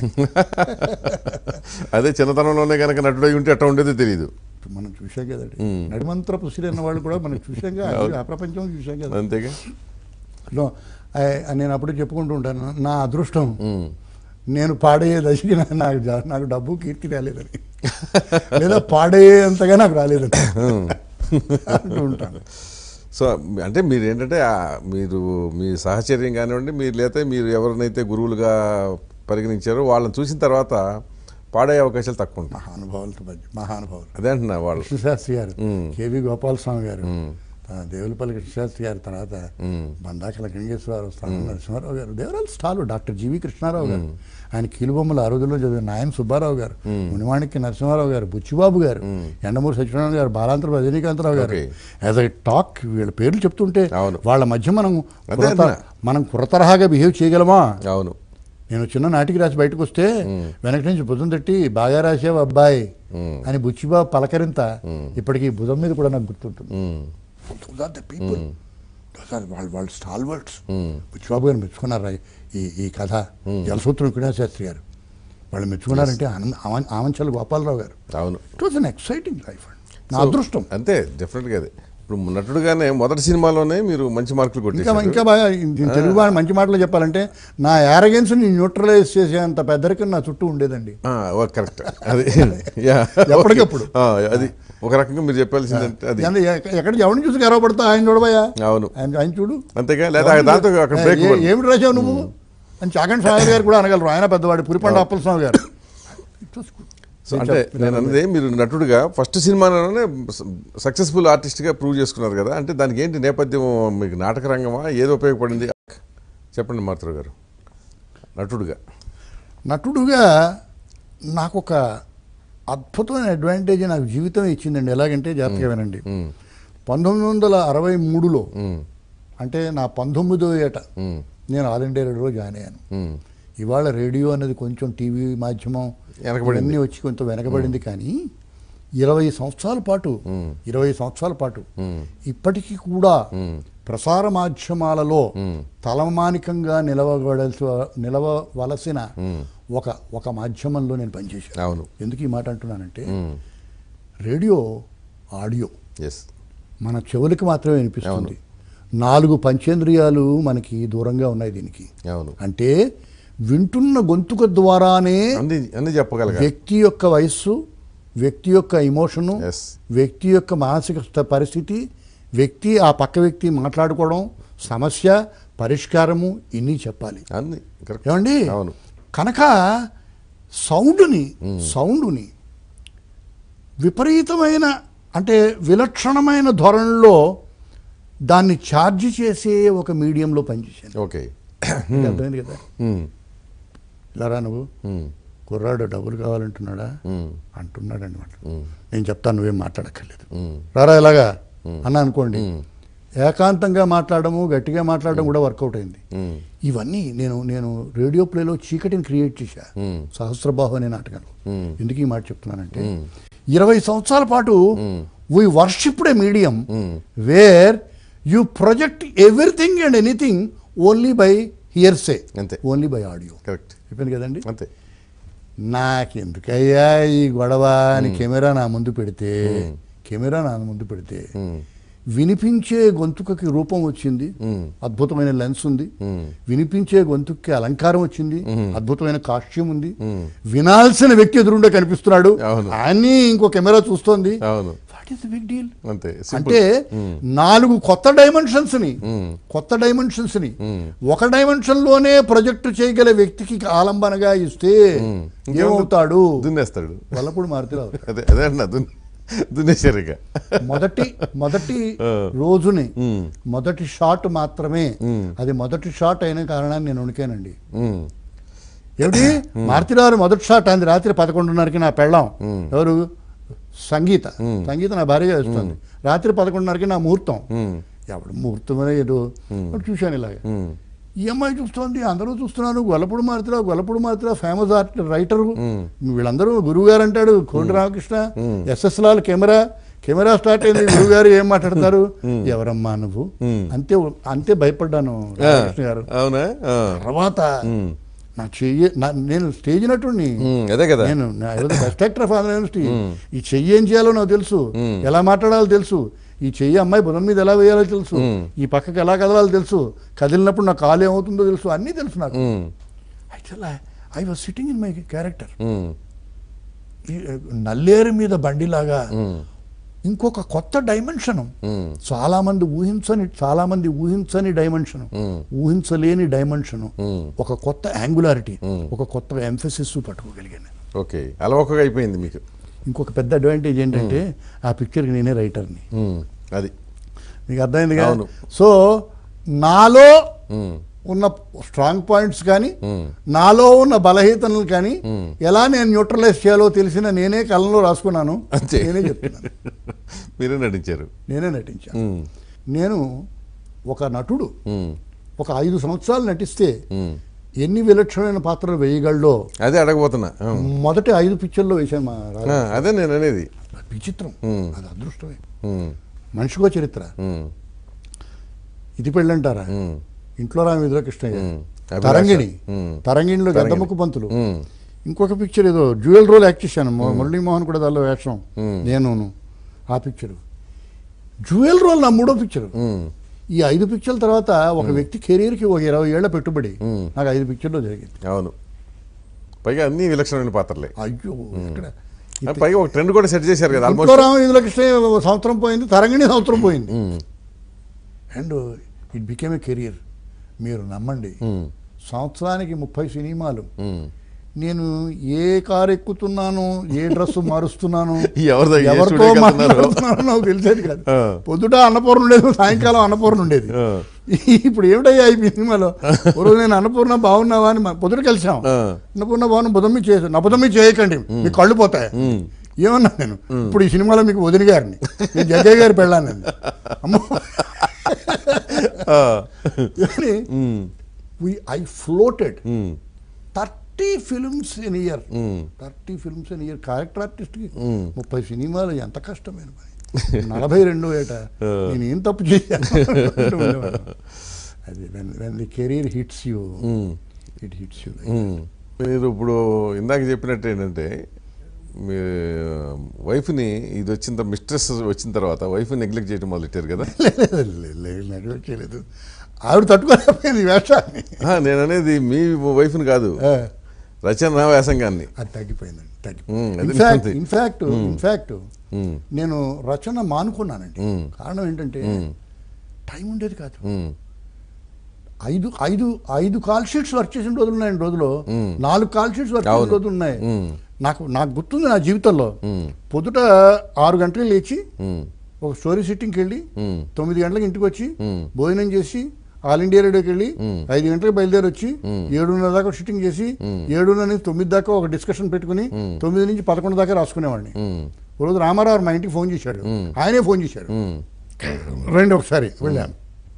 అదే చిన్నతనంలోనే కనుక నటుడై ఉంటే ఎట్లా ఉండేదో తెలియదు మనం చూసాం కదండి నడిమంత్రపు సిరి అన్న వాళ్ళు కూడా మనం చూసాం కదా ఆ ప్రపంచం చూసాం కదా అంతేగా లో, ఐ- నేను అప్పుడు చెప్పుకుంటూ ఉంటాను నా అదృష్టం ఉమ్. నేను పాడే దశకి నా- నాకు జా- నాకు డబ్బు కీర్తి రాలేదని లేదా పాడేంతగా నాకు రాలేదని అంటూ ఉంటాను సో అంటే మీరు ఏంటంటే ఆ, మీరు మీ సహచర్యం కానివ్వండి మీరు లేకపోతే మీరు ఎవరినైతే గురువులుగా పరిగణించారో వాళ్ళని చూసిన తర్వాత పాడే అవకాశాలు తక్కువ ఉంటాయి మహానుభావులతో మధ్య మహానుభావులు అదే అంటున్నా వాళ్ళు కృష్ణశాస్త్రి గారు మ్మ్. కేవి గోపాలస్వామి గారు మ్మ్. ఆ, దేవులపల్లి కృష్ణశాస్త్రి గారి తర్వాత మ్మ్. బండాకల గంగేశ్వరరావు స్థానం నరసింహారావు గారు దేవరాలు స్టాలు డాక్టర్ జీవి కృష్ణారావు గారు ఆయన కీలుబొమ్మల ఆ రోజుల్లో చదివిన నాయం సుబ్బారావు గారు మునిమాణిక్య నరసింహారావు గారు బుచ్చిబాబు గారు ఎండమూరి సత్యనారాయణ గారు బాలాంతర రజనీకాంతరావు గారు Okay. యాజ్ ఐ టాక్ వీళ్ళ పేర్లు చెప్తుంటే అవును. వాళ్ళ మధ్య మనం అదే కుర్ర అన్నా. మనం కుర్రతరహాగా బిహేవ్ చేయగలమా అవును నేను చిన్న నాటికి రాసి బయటకు వస్తే వెనక నుంచి భుజం తట్టి బాగా రాసావు అబ్బాయి అని బుచ్చిబాబు పలకరింత ఇప్పటికీ భుజం మీద కూడా నాకు గుర్తుంటుంది ఉమ్. Those are the people. Those are వాళ్ళు వాళ్ళు స్టాల్వర్డ్స్ బుచ్చిబాబు గారు మెచ్చుకున్నారు ఈ ఈ కథ జలసూత్రం శాస్త్రి గారు వాళ్ళు మెచ్చుకున్నారంటే ఆనంద- ఆమం- ఆమంచల గోపాలరావు గారు అవును it was an exciting life నా So, అదృష్టం అంతే డెఫినెట్గా అదే ఇప్పుడు నటుడుగానే మొదటి సినిమాలోనే మీరు మంచి మార్కులు ఇంకా కొట్టేశారు ఇంకా బాగా ఈ తెలుగు బాగా మంచి మాటలు చెప్పాలంటే నా యారగెన్స్ ని న్యూట్రలైజ్ చేసేంత పెద్దరికం నా చుట్టూ ఉండేదండి కరెక్ట్ అది యా ఎప్పటికప్పుడు. ఆ, అది ఒక రకంగా మీరు చెప్పాల్సిందంటే అది ఎంత- ఎక్క- ఎక్కడ ఎవరిని చూసి గర్వపడతా ఆయన చూడబోయా అవును ఆయన ఆయన చూడు అంతేగా లేదా దాంతో అక్కడ బ్రేక్ ఏ- ఏమిటి రాశావు నువ్వు అని చాగంటి సాగర్ గారు కూడా అనగలరు ఆయన పెద్దవాడు పురిపండ అప్పలస్వామి గారు It was good. సో అంటే నేను అన్నది మీరు నటుడుగా ఫస్ట్ సినిమాలోనే సక్సెస్ఫుల్ ఆర్టిస్ట్గా ప్రూవ్ చేసుకున్నారు కదా అంటే దానికి ఏంటి నేపథ్యం మీకు నాటక రంగమా ఏది ఉపయోగపడింది చెప్పండి మాతృ గారు నటుడుగా నటుడుగా నాకు ఒక అద్భుతమైన అడ్వాంటేజ్ నాకు జీవితం ఇచ్చిందండి ఎలాగంటే జాగ్రత్తగా వినండి ఉమ్, పంతొమ్మిది వందల అరవై మూడులో ఉమ్, అంటే నా పంతొమ్మిదో ఏట ఉమ్, నేను ఆల్ ఇండియా రేడియోలో జాయిన్ అయ్యాను ఉమ్, ఇవాళ రేడియో అనేది కొంచెం టీవీ మాధ్యమం వెనకబడింది. ఇవన్నీ వచ్చి కొంచెం వెనకబడింది కానీ ఇరవై సంవత్సరాల పాటు మ్మ్. ఇరవై సంవత్సరాల పాటు మ్మ్. ఇప్పటికీ కూడా మ్మ్. ప్రసార మాధ్యమాలలో మ్మ్. తలమానికంగా నిలవబడాల్సి నిలవవలసిన మ్మ్. ఒక ఒక మాధ్యమంలో నేను పనిచేశాను అవును ఎందుకు ఈ మాట అంటున్నానంటే ఉమ్, రేడియో ఆడియో ఎస్ మన చెవులకి మాత్రమే వినిపిస్తుంది నాలుగు పంచేంద్రియాలు మనకి దూరంగా ఉన్నాయి దీనికి అవును అంటే వింటున్న గొంతుక ద్వారానే అన్ని అన్ని చెప్పగలగా వ్యక్తి యొక్క వయస్సు వ్యక్తి యొక్క ఇమోషను Yes. వ్యక్తి యొక్క మానసిక స్థ- పరిస్థితి వ్యక్తి ఆ పక్క వ్యక్తి మాట్లాడుకోవడం సమస్య పరిష్కారము ఇన్ని చెప్పాలి అన్ని కరెక్ట్ ఏమండి అవును కనుక సౌండ్ని సౌండ్ని విపరీతమైన అంటే విలక్షణమైన ధోరణిలో దాన్ని ఛార్జ్ చేసే ఒక మీడియంలో పనిచేశాను ఓకే నీకు అర్థమైంది కదా ఉమ్, ఇలా రా నువ్వు ఉమ్, కుర్రాడు డబ్బులు కావాలంటున్నాడా ఉమ్, అంటున్నాడు అనమాట ఉమ్, నేను చెప్తాను నువ్వేం మాట్లాడక్కర్లేదు ఉమ్, రారా ఇలాగా అన్నా అనుకోండి ఉమ్, ఏకాంతంగా మాట్లాడము గట్టిగా మాట్లాడడం కూడా వర్కౌట్ అయింది ఉమ్, ఇవన్నీ నేను నేను రేడియో ప్లేలో చీకటిని క్రియేట్ చేశా ఉమ్, సహస్రబాహు అనే నాటకంలో ఉమ్, ఎందుకు ఈ మాట చెప్తున్నానంటే ఉమ్, ఇరవై సంవత్సరాల పాటు um, we worshipped a medium um, where you project everything and anything only by hearsay అంతే ఓన్లీ బై ఆడియో కరెక్ట్ చెప్పింది కదండి అంతే నాకెందుకయ్యా ఈ గొడవ అని కెమెరా నా ముందు పెడితే కెమెరా నా ముందు పెడితే ఉమ్, వినిపించే గొంతుకకి రూపం వచ్చింది ఉమ్, అద్భుతమైన లెన్స్ ఉంది ఉమ్, వినిపించే గొంతుకి అలంకారం వచ్చింది అద్భుతమైన కాస్ట్యూమ్ ఉంది ఉమ్, వినాల్సిన వ్యక్తి ఎదురుండే కనిపిస్తున్నాడు అవును. అని ఇంకో కెమెరా చూస్తోంది అవును what is the big deal అంతే సింపుల్ అంటే నాలుగు కొత్త డైమెన్షన్స్ ని ఉమ్, కొత్త డైమెన్షన్స్ ని ఉమ్, ఒక డైమెన్షన్ లోనే ప్రొజెక్ట్ చేయగల వ్యక్తికి ఆలంబనగా ఇస్తే ఉమ్. ఏమవుతాడు దున్నేస్తాడు వల్లప్పుడు మారుతిరావు అదే అదే అన్న దున్ దున్నేశారు ఇక మొదటి మొదటి ఆ. రోజుని ఉమ్, మొదటి షాట్ మాత్రమే ఉమ్. అది మొదటి షాట్ అయిన కారణాన్ని నేను ఉనికానండి ఉమ్, ఏమిటి మారుతిరావు మొదటి షాట్ అంది రాత్రి పదకొండున్నరకి నా పెళ్ళాం ఎవరు సంగీత సంగీత నా భార్య వేస్తుంది రాత్రి పదకొండున్నరకి నా ముహూర్తం ఉమ్, ఎవడు ముహూర్తం అనే ఏదో ఒకటి చూశాను ఇలాగ ఉమ్, ఈ అమ్మాయి చూస్తోంది అందరూ చూస్తున్నారు Gollapudi Maruti Rao Gollapudi Maruti Rao famous art writer వీళ్ళందరూ గురువు గారు అంటాడు Koti Ramakrishna SS Lal camera camera start అయింది గురువు గారు ఏం మాట్లాడతారు ఎవరమ్మా నువ్వు ఉమ్. అంతే అంతే భయపడ్డాను రామకృష్ణ గారు అవునా ఆ, తర్వాత ఉమ్, నా చెయ్యి నా- నేను స్టేజ్ నటుడిని ఉమ్, అదే కదా నేను best actor of Andhra university ఈ చెయ్యి ఏం చేయాలో నాకు తెలుసు మ్మ్. ఎలా మాట్లాడాలో తెలుసు ఈ చెయ్యి అమ్మాయి బుధం మీద ఎలా వేయాలో తెలుసు మ్మ్. ఈ పక్కకి ఎలా కదలాలో తెలుసు కదిలినప్పుడు నా కాలు ఏమవుతుందో తెలుసు అన్నీ తెలుసు నాకు um, actual I was sitting in my character um, నల్లేరు మీద బండిలాగా ఉమ్, ఇంకొక కొత్త డైమెన్షన్ చాలా మంది ఊహించని చాలా మంది ఊహించని డైమెన్షన్ ఊహించలేని డైమెన్షన్ ఒక కొత్త యాంగులారిటీ ఒక కొత్త ఎంఫసిస్ పట్టుకోగలిగాను ఓకే అలవోకగా అయిపోయింది మీకు ఇంకొక పెద్ద అడ్వాంటేజ్ ఏంటంటే ఆ పిక్చర్కి నేనే రైటర్ని ఉమ్, అది మీకు అర్థమైంది అవును. సో నాలో ఉమ్, ఉన్న స్ట్రాంగ్ పాయింట్స్ కానీ నాలో ఉన్న బలహీనతలు కానీ ఎలా నేను న్యూట్రలైజ్ చేయాలో తెలిసిన నేనే కళ్ళలో రాసుకున్నాను అంతే. నేనే చెప్తున్నాను మీరే నటించారు నేనే నటించాను ఉమ్, నేను ఒక నటుడు ఉమ్, ఒక ఐదు సంవత్సరాలు నటిస్తే ఉమ్. ఎన్ని విలక్షణమైన పాత్రలు వేయగలడో అదే అడగబోతున్నా ఆ. మొదటి ఐదు పిక్చర్లో వేశాను మా రాజు. ఆ, అదే నేను అనేది విచిత్రం ఉమ్. అది అదృష్టమే ఉమ్, మనిషికో చరిత్ర ఉమ్, ఇది పెళ్ళంటారా ఉమ్, ఇంట్లో రామ విధుల కృష్ణయ్య ఉమ్. అభిలాష. తరంగిణి ఉమ్. తరంగిణిలో తరంగిణి. గద్దముక్కు పంతులు ఉమ్, ఇంకొక పిక్చర్ ఏదో జ్యువెల్ రోల్ యాక్ట్ చేశాను మొ- మురళీమోహన్ కూడా దానిలో వేషం మ్మ్. నేను ఆ పిక్చర్ జ్యువెల్ రోల్ నా మూడో పిక్చర్ ఉమ్, ఈ ఐదు పిక్చర్ల తర్వాత ఒక వ్యక్తి కెరీర్కి ఒక ఇరవై ఏళ్ల పెట్టుబడి మ్మ్. నాకు ఐదు పిక్చర్లో జరిగింది అవును పైగా అన్ని విలక్షణమైన పాత్రలే అయ్యో ఇక్కడ ఆ, పైగా ఒక ట్రెండ్ కూడా సెట్ చేశారు కదా ఇంట్లో ఆల్మోస్ట్ రామ విధుల కృష్ణయ్య ఒక సంవత్సరం పోయింది తరంగిణి సంవత్సరం పోయింది and it became a career మీరు నమ్మండి సంవత్సరానికి ముప్పై సినిమాలు నేను ఏ కారు ఎక్కుతున్నాను ఏ డ్రెస్ మారుస్తున్నాను ఎవరి దగ్గర- ఏ ఎవరితో స్టూడియోకి వెళ్తున్నారో. మాట్లాడుతున్నానో నాకు తెలిసేది కాదు ఆ. పొద్దుట అన్నపూర్ణ ఉండేది సాయంకాలం అన్నపూర్ణ ఉండేది ఆ. ఇప్పుడు ఏమిటయ్యా ఈ సినిమాలో ఓ రోజు నేను అన్నపూర్ణ బాగున్నావా అని మా- పొద్దుట కలిసాం ఆ. అన్నపూర్ణ బాగున్నా బుధమ్మి చేసి నా బుధమ్మి చేయకండి మీ కళ్ళు పోతాయి ఏమన్నా నేను ఇప్పుడు ఈ సినిమాలో మీకు వదిన గారిని నేను జగ్గయ్య గారి పెళ్ళాను అమ్మో I floated thirty films in year thirty films in year character ఆర్టిస్ట్కి ముప్పై సినిమాలు ఎంత కష్టమైన పని నలభై రెండు ఏట నేను ఏం తప్పు చేశాను అంటూ ఉండేవాడు. అది when when the career hits you it hits you మీరు ఇప్పుడు ఇందాక చెప్పినట్టు ఏంటంటే మీ వైఫ్ని ఇది వచ్చిన మిస్ట్రెస్ వచ్చిన తర్వాత వైఫ్ని నెగ్లెక్ట్ చేయడం మొదలెట్టారు కదా నెగ్లెక్ట్ చేయలేదు ఆవిడ తట్టుకోలేకపోయింది ఈ వేషాన్ని ఆ, నేను అనేది మీ వైఫ్ని కాదు ఆ, రచన వ్యాసంగాన్ని అది తగ్గిపోయిందండి ఉమ్, అది ఇన్ఫాక్ట్ నిజమే. ఇన్ఫాక్ట్ ఇన్ఫాక్ట్ ఉమ్, నేను రచన మానుకున్నానండి మ్మ్. కారణం ఏంటంటే మ్మ్. టైం ఉండేది కాదు ఉమ్, ఐదు ఐదు ఐదు కాల్ షీట్స్ వర్క్ చేసిన రోజులు ఉన్నాయండి రోజులో మ్మ్. నాలుగు కాల్ షీట్స్ వర్క్ చేసిన అవును. రోజులు ఉన్నాయి మ్మ్. నాకు నాకు గుర్తుంది నా జీవితంలో మ్మ్. పొద్దుట ఆరు గంటలకు లేచి ఉమ్, ఒక స్టోరీ సిట్టింగ్కి వెళ్ళి మ్మ్. తొమ్మిది గంటలకు ఇంటికి వచ్చి మ్మ్. భోజనం చేసి ఆల్ ఇండియా రేడియోకి వెళ్ళి మ్మ్. ఐదు గంటలకు బయలుదేరి వచ్చి మ్మ్. ఏడున్నర దాకా షూటింగ్ చేసి మ్మ్. ఏడున్నర నుంచి తొమ్మిది దాకా ఒక డిస్కషన్ పెట్టుకుని మ్మ్. తొమ్మిది నుంచి పదకొండు దాకా రాసుకునేవాడిని ఉమ్, ఒక రోజు రామారావు మా ఇంటికి ఫోన్ చేశాడు మ్మ్. ఆయనే ఫోన్ చేశాడు ఉమ్, రండి ఒకసారి వెళ్ళాం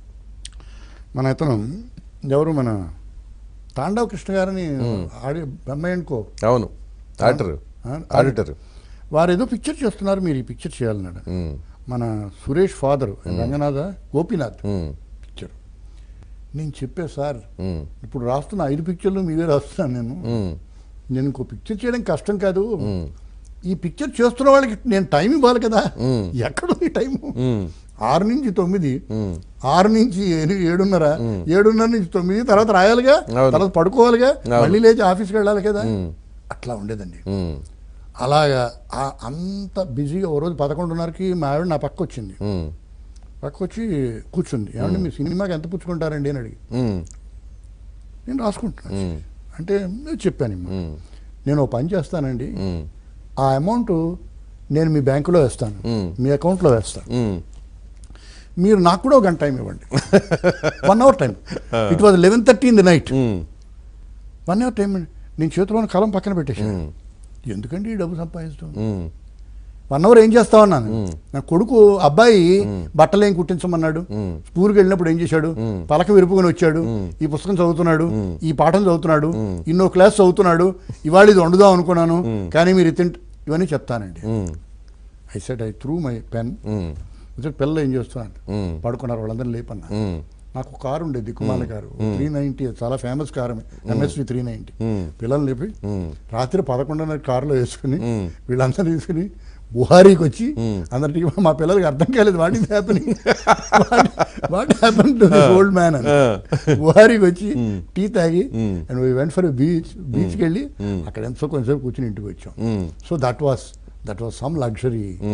మన ఇతను ఎవరు మన తాండవ కృష్ణ గారిని ఆడి బొమ్మాయి అనుకో అవును ఆడిటర్ ఆ, ఆడిటర్ వారు ఏదో పిక్చర్ చేస్తున్నారు మీరు ఈ పిక్చర్ చేయాలన్నాడు ఉమ్, మన సురేష్ ఫాదర్ రంగనాథ గోపీనాథ్ ఉమ్, పిక్చర్ నేను చెప్పే సార్ ఉమ్, ఇప్పుడు రాస్తున్న ఐదు పిక్చర్లు మీవే రాస్తున్నాను నేను ఉమ్, నేను ఇంకో పిక్చర్ చేయడం కష్టం కాదు ఉమ్, ఈ పిక్చర్ చేస్తున్న వాళ్ళకి నేను టైం ఇవ్వాలి కదా మ్మ్. ఎక్కడుంది టైం ఉమ్, ఆరు నుంచి తొమ్మిది ఉమ్, ఆరు నుంచి ఎని- ఏడున్నర ఏడున్నర నుంచి తొమ్మిది తర్వాత రాయాలిగా అవును. తర్వాత పడుకోవాలిగా అవును. మళ్ళీ లేచి ఆఫీస్కి వెళ్ళాలి కదా ఉమ్, అట్లా ఉండేదండి ఉమ్, అలాగా ఆ- అంత బిజీగా ఓ రోజు పదకొండున్నరకి మా ఆవిడ నా పక్క వచ్చింది ఉమ్, పక్క వచ్చి కూర్చుంది ఏమంటే మీ సినిమాకి ఎంత పుచ్చుకుంటారండి అని అడిగి ఉమ్, నేను రాసుకుంటున్నాను మ్మ్. అంటే నేను చెప్పాను ఇమ్మా. ఉమ్, నేను ఓ పని చేస్తానండి ఉమ్, ఆ అమౌంట్ నేను మీ బ్యాంకులో వేస్తాను మ్మ్. మీ అకౌంట్లో వేస్తాను ఉమ్, మీరు నాకు కూడా ఒక గంట టైం ఇవ్వండి one hour time it was eleven thirty in the night um, one hour time నేను చేతిలో ఉన్న కలం పక్కన పెట్టేశాను ఉమ్, ఎందుకండి ఈ డబ్బు సంపాదిస్తాం ఉమ్, వన్ అవర్ ఏం చేస్తావన్నాను మ్మ్. నా కొడుకు అబ్బాయి బట్టలు ఏం కుట్టించమన్నాడు మ్మ్. స్కూల్కి వెళ్ళినప్పుడు ఏం చేశాడు మ్మ్. పలక విరుపుకొని వచ్చాడు మ్మ్. ఈ పుస్తకం చదువుతున్నాడు మ్మ్. ఈ పాఠం చదువుతున్నాడు మ్మ్. ఇన్నో క్లాస్ చదువుతున్నాడు ఇవాళ ఇది వండుదాం అనుకున్నాను మ్మ్. కానీ మీరు తింట ఇవన్నీ చెప్తానండి um, I set I through my pen um, పిల్లలు ఏం చేస్తున్నాను ఉమ్, పడుకున్నారు వాళ్ళందరూ లేపన్నా ఉమ్, నాకు ఒక కారు ఉండేది దిక్కుమాల కారు త్రీ నైంటీ చాలా famous car MSV three ninety hmm. పిల్లల్ని లేపి ఉమ్, రాత్రి పదకొండున్నర కారులో వేసుకుని మ్మ్. వీళ్ళందరూ తీసుకుని బుహారీకి వచ్చి మ్మ్. అందరికి మా పిల్లలకి అర్థం కాలేదు what is happening what happen to this old man అని Ah. బుహారీకి వచ్చి టీ తాగి hmm. And we went for beach బీచ్కి వెళ్ళి అక్కడ ఎంతో కొంచెంసేపు కూర్చుని ఇంటికి వచ్చాం um, so that was that was some luxury um,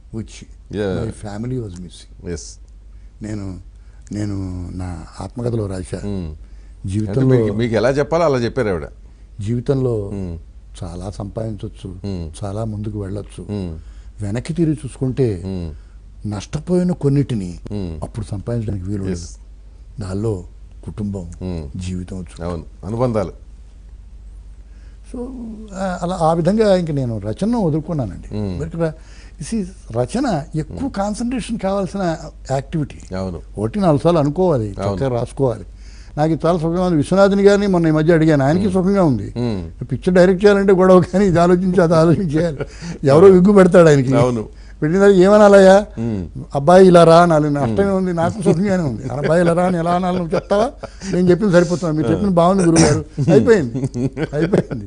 which Yeah. My family was missing yes నేను నేను నా ఆత్మకథలో రాశా అంటే జీవితంలో మీకు మీకు ఎలా చెప్పాలో అలా చెప్పారు ఆవిడ జీవితంలో మ్మ్. చాలా సంపాదించవచ్చు మ్మ్. చాలా ముందుకు వెళ్ళొచ్చు మ్మ్. వెనక్కి తిరిగి చూసుకుంటే మ్మ్. నష్టపోయిన కొన్నిటిని మ్మ్. అప్పుడు సంపాదించడానికి వీలు Yes. లేదు దానిలో కుటుంబం మ్మ్. జీవితం వచ్చు అవును అనుబంధాలు సో ఆ, అలా ఆ విధంగా ఇంక నేను రచనను వదులుకున్నానండి మ్మ్. మరి ఇక్కడ ఇది రచన ఎక్కువ కాన్సన్ట్రేషన్ కావాల్సిన యాక్టివిటీ అవును ఒకటి నాలుగు సార్లు అనుకోవాలి అవును. చక్కగా రాసుకోవాలి నాకు ఇది చాలా సుఖంగా ఉంది విశ్వనాథుని గారిని మొన్న ఈ మధ్య అడిగాను ఆయనకి సుఖంగా ఉంది మ్మ్. పిక్చర్ డైరెక్ట్ చేయాలంటే గొడవ కానీ ఇది ఆలోచించి అది ఆలోచించేయాలి ఎవరో విగ్గు పెడతాడు ఆయనకి అవును. పెట్టిన తర్వాత ఏమనాలయ్యా మ్మ్. అబ్బాయి ఇలా రా నాలుగు నష్టమే ఉంది నాకు సుఖంగానే ఉంది అబ్బాయి ఇలా రా అని ఎలా అనాలి నువ్వు చెప్తావా నేను చెప్పింది సరిపోతున్నా మీరు చెప్పింది బాగుంది గురువు గారు అయిపోయింది అయిపోయింది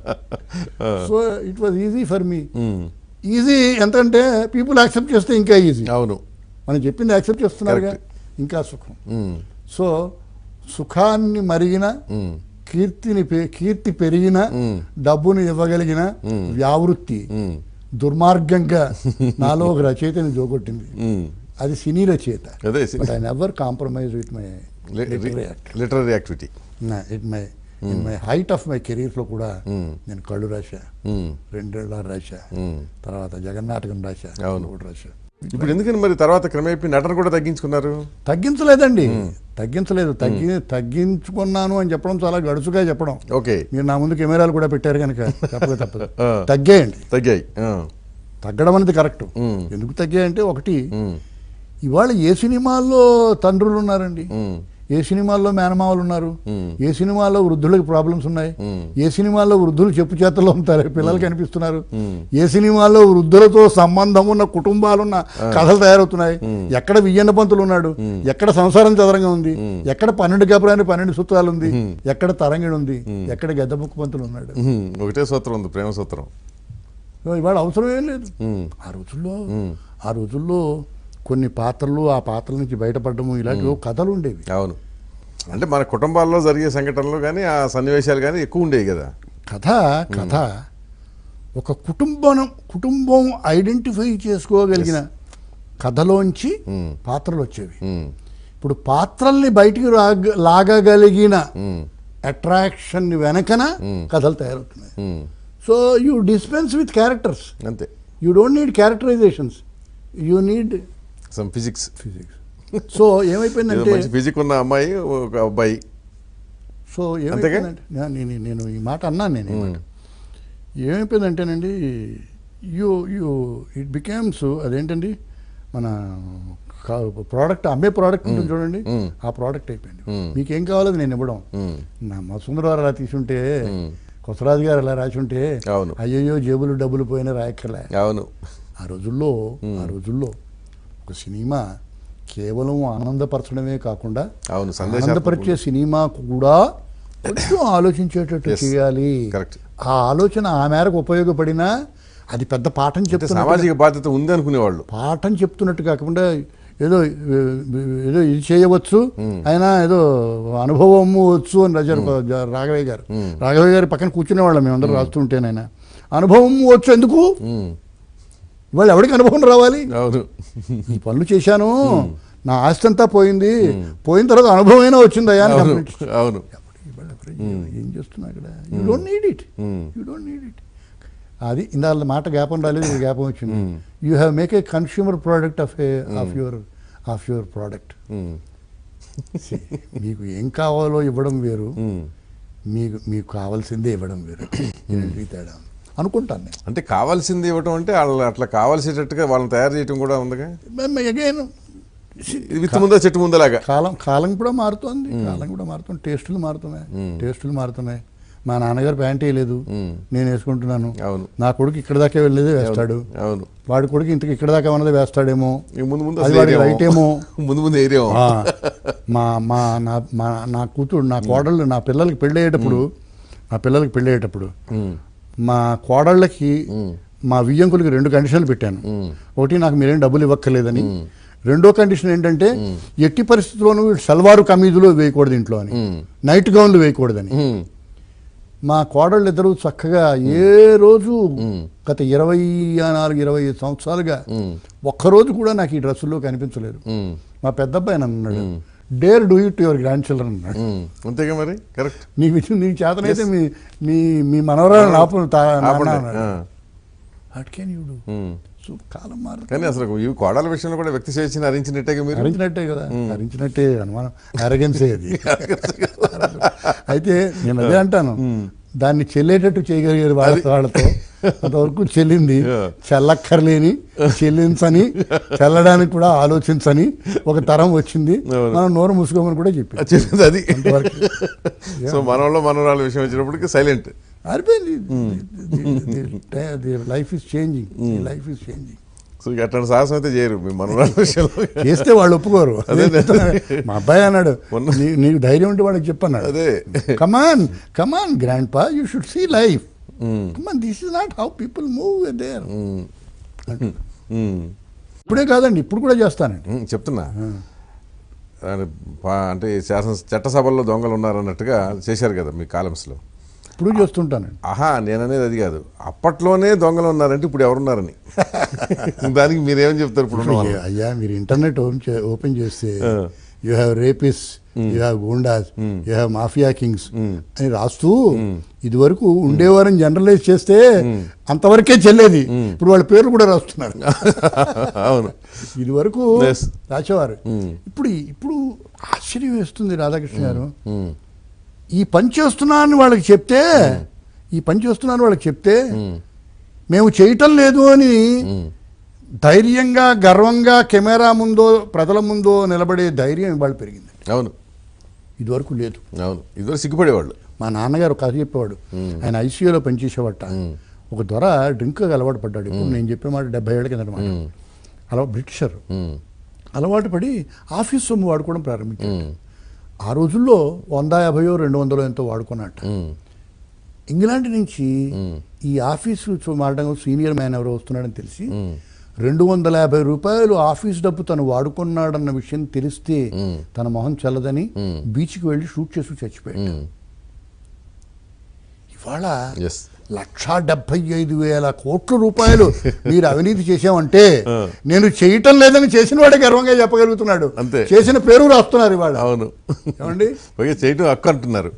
so it was easy for me hmm. Easy ఎంతంటే పీపుల్ యాక్సెప్ట్ చేస్తే ఇంకా ఈజీ అవును మనం చెప్పింది యాక్సెప్ట్ చేస్తున్నారుగా Correct. ఇంకా సుఖం మ్మ్. సో సుఖాన్ని మరిగిన మ్మ్. కీర్తిని పె- కీర్తి పెరిగిన మ్మ్. డబ్బును ఇవ్వగలిగిన మ్మ్. వ్యావృత్తి మ్మ్. దుర్మార్గంగా నాలో ఒక రచయితని జోగొట్టింది మ్మ్. అది సినీ రచయిత అదే but I never compromise with my literary activity it my in my height of my కెరీర్లో కూడా మ్మ్. నేను కళ్ళు రాశా రెండేళ్ళ రాశా మ్మ్. తర్వాత జగన్నాటకం రాశా అవును. ఒకటి రాశా ఇప్పుడు ఎందుకని మరి తర్వాత క్రమేపీ నటన కూడా తగ్గించుకున్నారు తగ్గించలేదండి తగ్గించలేదు తగ్గి తగ్గించుకున్నాను అని చెప్పడం చాలా గడుసుగా చెప్పడం ఓకే మీరు నా ముందు కెమెరాలు కూడా పెట్టారు కనుక చెప్పక తప్పదు ఆ. తగ్గాయండి తగ్గాయి ఆ. తగ్గడం అనేది కరెక్ట్ మ్మ్. ఎందుకు తగ్గాయంటే ఒకటి మ్మ్. ఇవాళ ఏ సినిమాల్లో తండ్రులు ఉన్నారండి మ్మ్. ఏ సినిమాల్లో మేనమావలు ఉన్నారు మ్మ్. ఏ సినిమాల్లో వృద్ధులకు ప్రాబ్లమ్స్ ఉన్నాయి మ్మ్. ఏ సినిమాల్లో వృద్ధులు చెప్పు చేతల్లో ఉంటారు పిల్లలు కనిపిస్తున్నారు మ్మ్. ఏ సినిమాల్లో వృద్ధులతో సంబంధం ఉన్న కుటుంబాలున్న కథలు తయారవుతున్నాయి ఎక్కడ వియ్యన్న పంతులు ఉన్నాడు ఎక్కడ సంసారం చదరంగా ఉంది ఎక్కడ పన్నెండు గబరాని పన్నెండు సూత్రాలు ఉంది ఎక్కడ తరంగిడు ఉంది ఎక్కడ గద్దముక్కు పంతులు ఉన్నాడు మ్మ్. ఒకటే సూత్రం ఉంది ప్రేమ సూత్రం సో ఇవాళ అవసరం ఏం లేదు మ్మ్. ఆ రోజుల్లో మ్మ్. ఆ రోజుల్లో కొన్ని పాత్రలు ఆ పాత్రల నుంచి బయటపడము ఇలాంటివి కథలు ఉండేవి అవును అంటే మన కుటుంబాల్లో జరిగే సంఘటనలు కానీ ఆ సన్నివేశాలు కానీ ఎక్కువ ఉండేవి కదా కథ కథ ఒక కుటుంబం కుటుంబం ఐడెంటిఫై చేసుకోగలిగిన కథలోంచి మ్మ్. పాత్రలు వచ్చేవి మ్మ్. ఇప్పుడు పాత్రల్ని బయటికి రాగ లాగగలిగిన మ్మ్. అట్రాక్షన్ వెనకన మ్మ్. కథలు తయారవుతున్నాయి మ్మ్. So you dispense with characters అంతే you don't need characterizations you need some physics physics so ఏమైపోయిందంటే మంచి ఫిజిక్ ఉన్న అమ్మాయి ఒక అబ్బాయి సో అంతేగా? ఏమైపోయిందంటే నా- నేను నేను ఈ మాట అన్నాను నేను ఈ మాట ఏమైపోయిందంటేనండి యూ యూ ఇట్ బికేమ్స్ అదేంటండి మన ప్రోడక్ట్ అమ్మే ప్రోడక్ట్ ఉంటుంది చూడండి మ్మ్. ఆ ప్రోడక్ట్ అయిపోయింది మ్మ్. మీకేం కావాలో అది నేను ఇవ్వడం మ్మ్. నా మసుందరవారు అలా తీసుంటే మ్మ్. కొసరాజు గారు అలా రాసి ఉంటే అవును. అయ్యయ్యో జేబులు డబ్బులు పోయినా రాయక్కర్లే అవును ఆ రోజుల్లో ఆ రోజుల్లో ఒక సినిమా కేవలం ఆనందపరచడమే కాకుండా అవును సందేశాత్మక ఆనందపరిచే సినిమా కూడా కొంచెం ఆలోచించేటట్టు Yes. చేయాలి Correct. ఆ ఆలోచన ఆ మేరకు ఉపయోగపడినా అది పెద్ద పాఠం అంటే చెప్తున్నట్టు సామాజిక బాధ్యత ఉంది అనుకునేవాళ్ళు పాఠం చెప్తున్నట్టు కాకుండా ఏదో ఏదో ఇది చేయవచ్చు ఆయన ఏదో అనుభవము వచ్చు అని రాశారు రాఘవయ్య గారు రాఘవయ్య గారి పక్కన కూర్చునే వాళ్ళం మేమందరం రాస్తుంటేనైనా అనుభవం వచ్చు ఎందుకు మ్మ్. ఇవాళ ఎవరికి అనుభవం రావాలి అవును ఈ పనులు చేశాను నా ఆస్తి అంతా పోయింది పోయిన తర్వాత అనుభవమైనా వచ్చిందయ్యా అని అవును కంప్లైంట్ అవును ఇవాళ ఎవరు ఏం చేస్తున్నా ఇక్కడ you don't need it hmm. You don't need it అది ఇందాల మాట జ్ఞాపం రాలేదు ఇది జ్ఞాపం వచ్చింది you have make a consumer product of a of your of your product hmm. మీకు ఏం కావాలో ఇవ్వడం వేరు మ్మ్. మీకు మీకు కావాల్సిందే ఇవ్వడం వేరు ఈ రెండింటికి తేడా ఉంది. అనుకుంటాను అంటే కావాల్సింది ఇవ్వటం అంటే వాళ్ళు అట్లా కావాల్సేటట్టుగా వాళ్ళని తయారు చేయటం కూడా ఉందిగా నేను అగైన్ ఇది విత్తు ముందా చెట్టు ముందలాగా కాలం కాలం కూడా మారుతోంది కాలం కూడా మారుతుంది టేస్టులు మారుతున్నాయి టేస్టులు మారుతున్నాయి మా నాన్నగారు ప్యాంట్ వేయలేదు మ్మ్. నేను వేసుకుంటున్నాను అవును నా కొడుకు ఇక్కడ దాకా వెళ్ళేదే వేస్తాడు అవును వాడి కొడుకు ఇంతకు ఇక్కడ దాకా ఉన్నది వేస్తాడేమో ఇక ముందు ముందు అది అసలు వాడికి ఏరియామో. రైట్ ఏమో. ముందు ముందు ఏరియామో ఆ, మా మా నా మా నా కూతురు నా కోడళ్ళు నా పిల్లలకి పెళ్ళి అయ్యేటప్పుడు నా పిల్లలకి పెళ్ళి అయ్యేటప్పుడు మ్మ్. మా కోడళ్ళకి మ్మ్. మా వియ్యంకులకి రెండు కండిషన్లు పెట్టాను మ్మ్. ఒకటి నాకు మీరేం డబ్బులు ఇవ్వక్కర్లేదని రెండో కండిషన్ ఏంటంటే ఎట్టి పరిస్థితుల్లోనూ వీళ్ళు సల్వారు కమీజులు వేయకూడదు ఇంట్లో అని మ్మ్. నైట్ గౌన్లు వేయకూడదని మ్మ్. మా కోడళ్ళు ఇద్దరు చక్కగా ఏ రోజు గత ఇరవై నాలుగు ఇరవై ఐదు సంవత్సరాలుగా ఒక్కరోజు కూడా నాకు ఈ డ్రెస్సుల్లో కనిపించలేదు ఉమ్, మా పెద్ద అబ్బాయి అన్నాడు dare do it your grand children అన్నాడు ఉమ్. అంతేగా మరి కరెక్ట్ నీకు ఇచ్చిన నీకు చేతనైతే మీ మీ మీ మనవరాలు ఆపు తా- నాన్న ఆపండి అన్నాడు ఆ, what can you do um. So కాలం మారు కానీ అసలు ఈ కోడల విషయంలో కూడా వ్యక్తి స్వేచ్ఛని హరించినట్టేగా మీరు హరించినట్టే కదా హరించినట్టే అనుమానం అరగెన్సే అది అయితే నేను అదే అంటాను దాన్ని చెల్లేటట్టు చేయగలిగారు వాళ్ళ వాళ్ళతో అంతవరకు చెల్లింది Yeah. చెల్లక్కర్లేని చెల్లించని చెల్లడానికి కూడా ఆలోచించని ఒక తరం వచ్చింది అవును. మనం నోరు మూసుకోమని కూడా చెప్పి అది చెప్పింది అది అంతవరకు సో మనవాళ్ళ మనవరాల విషయం వచ్చినప్పటికి సైలెంట్ అయిపోయింది life is changing life is changing so ఇక అట్లాంటి సాహసం అయితే చేయరు మీ మనవరాల విషయంలో చేస్తే వాళ్ళు ఒప్పుకోరు అదే. మా అబ్బాయి అన్నాడు మొన్న- "నీ- నీకు ధైర్యం ఉంటే వాళ్ళకి చెప్పన్నాడు అదే come on come on grandpa you should see life come on this is not how people move there um. Um. ఇప్పుడే కాదండి ఇప్పుడు కూడా చేస్తానండి ఉమ్, చెప్తున్నా ఆయన పా- అంటే ఈ శాసన చట్టసభల్లో దొంగలు ఉన్నారన్నట్టుగా చేశారు కదా మీ కాలమ్స్లో ఇప్పుడు చేస్తుంటానండి ఆహా నేననేది అది కాదు అప్పట్లోనే దొంగలు ఉన్నారంటే ఇప్పుడు ఎవరున్నారని దానికి మీరేం చెప్తారు ఇప్పుడు ఉన్న వాళ్ళు? అయ్యా మీరు ఇంటర్నెట్ ఓపెన్ చే- ఓపెన్ చేస్తే ఆ. You have rapists you have goondas you have mafia kings అని రాస్తూ ఇది వరకు ఉండేవారని జనరలైజ్ చేస్తే అంతవరకే చెల్లేది ఇప్పుడు వాళ్ళ పేర్లు కూడా రాస్తున్నారు అవును ఇది వరకు Yes. రాసేవారు ఇప్పుడు ఇప్పుడు ఆశ్చర్యం వేస్తుంది రాధాకృష్ణ గారు ఈ పని చేస్తున్నానని వాళ్ళకి చెప్తే ఈ పని చేస్తున్నానని వాళ్ళకి చెప్తే మేము చేయటం లేదు అని ధైర్యంగా గర్వంగా కెమెరా ముందో ప్రజల ముందో నిలబడే ధైర్యం ఇవాళ పెరిగింది అవును ఇదివరకు లేదు అవును ఇదివరకు సిగ్గుపడేవాళ్ళు మా నాన్నగారు కథ చెప్పేవాడు ఆయన ఐసీయూలో పనిచేసేవాట ఒక దొర డ్రింక్ అలవాటు పడ్డాడు ఇప్పుడు నేను చెప్పే మాట డెబ్బై ఏళ్ళ కిందట మాట అలా బ్రిటిషర్ ఉమ్, అలవాటు పడి ఆఫీస్ సొమ్ము వాడుకోవడం ప్రారంభించాడు ఆ రోజుల్లో వంద యాభైయో రెండు వందలో ఎంతో వాడుకున్నట్ట ఉమ్, ఇంగ్లాండ్ నుంచి ఈ ఆఫీసు చూ- వాడడం సీనియర్ మ్యాన్ ఎవరో వస్తున్నాడని తెలిసి రెండు వందల యాభై రూపాయలు ఆఫీస్ డబ్బు తను వాడుకున్నాడన్న విషయం తెలిస్తే తన మొహం చల్లదని బీచ్కి వెళ్ళి షూట్ చేసి చచ్చిపోయాడు ఉమ్. ఇవాళ ఎస్ లక్షా డెబ్బై ఐదు వేల కోట్ల రూపాయలు మీరు అవినీతి చేశామంటే నేను చేయటం లేదని చేసిన వాడే గర్వంగా చెప్పగలుగుతున్నాడు అంతే. చేసిన పేరు రాస్తున్నారు ఇవాళ అవును ఏమండి పైగా చేయటం హక్కు అంటున్నారు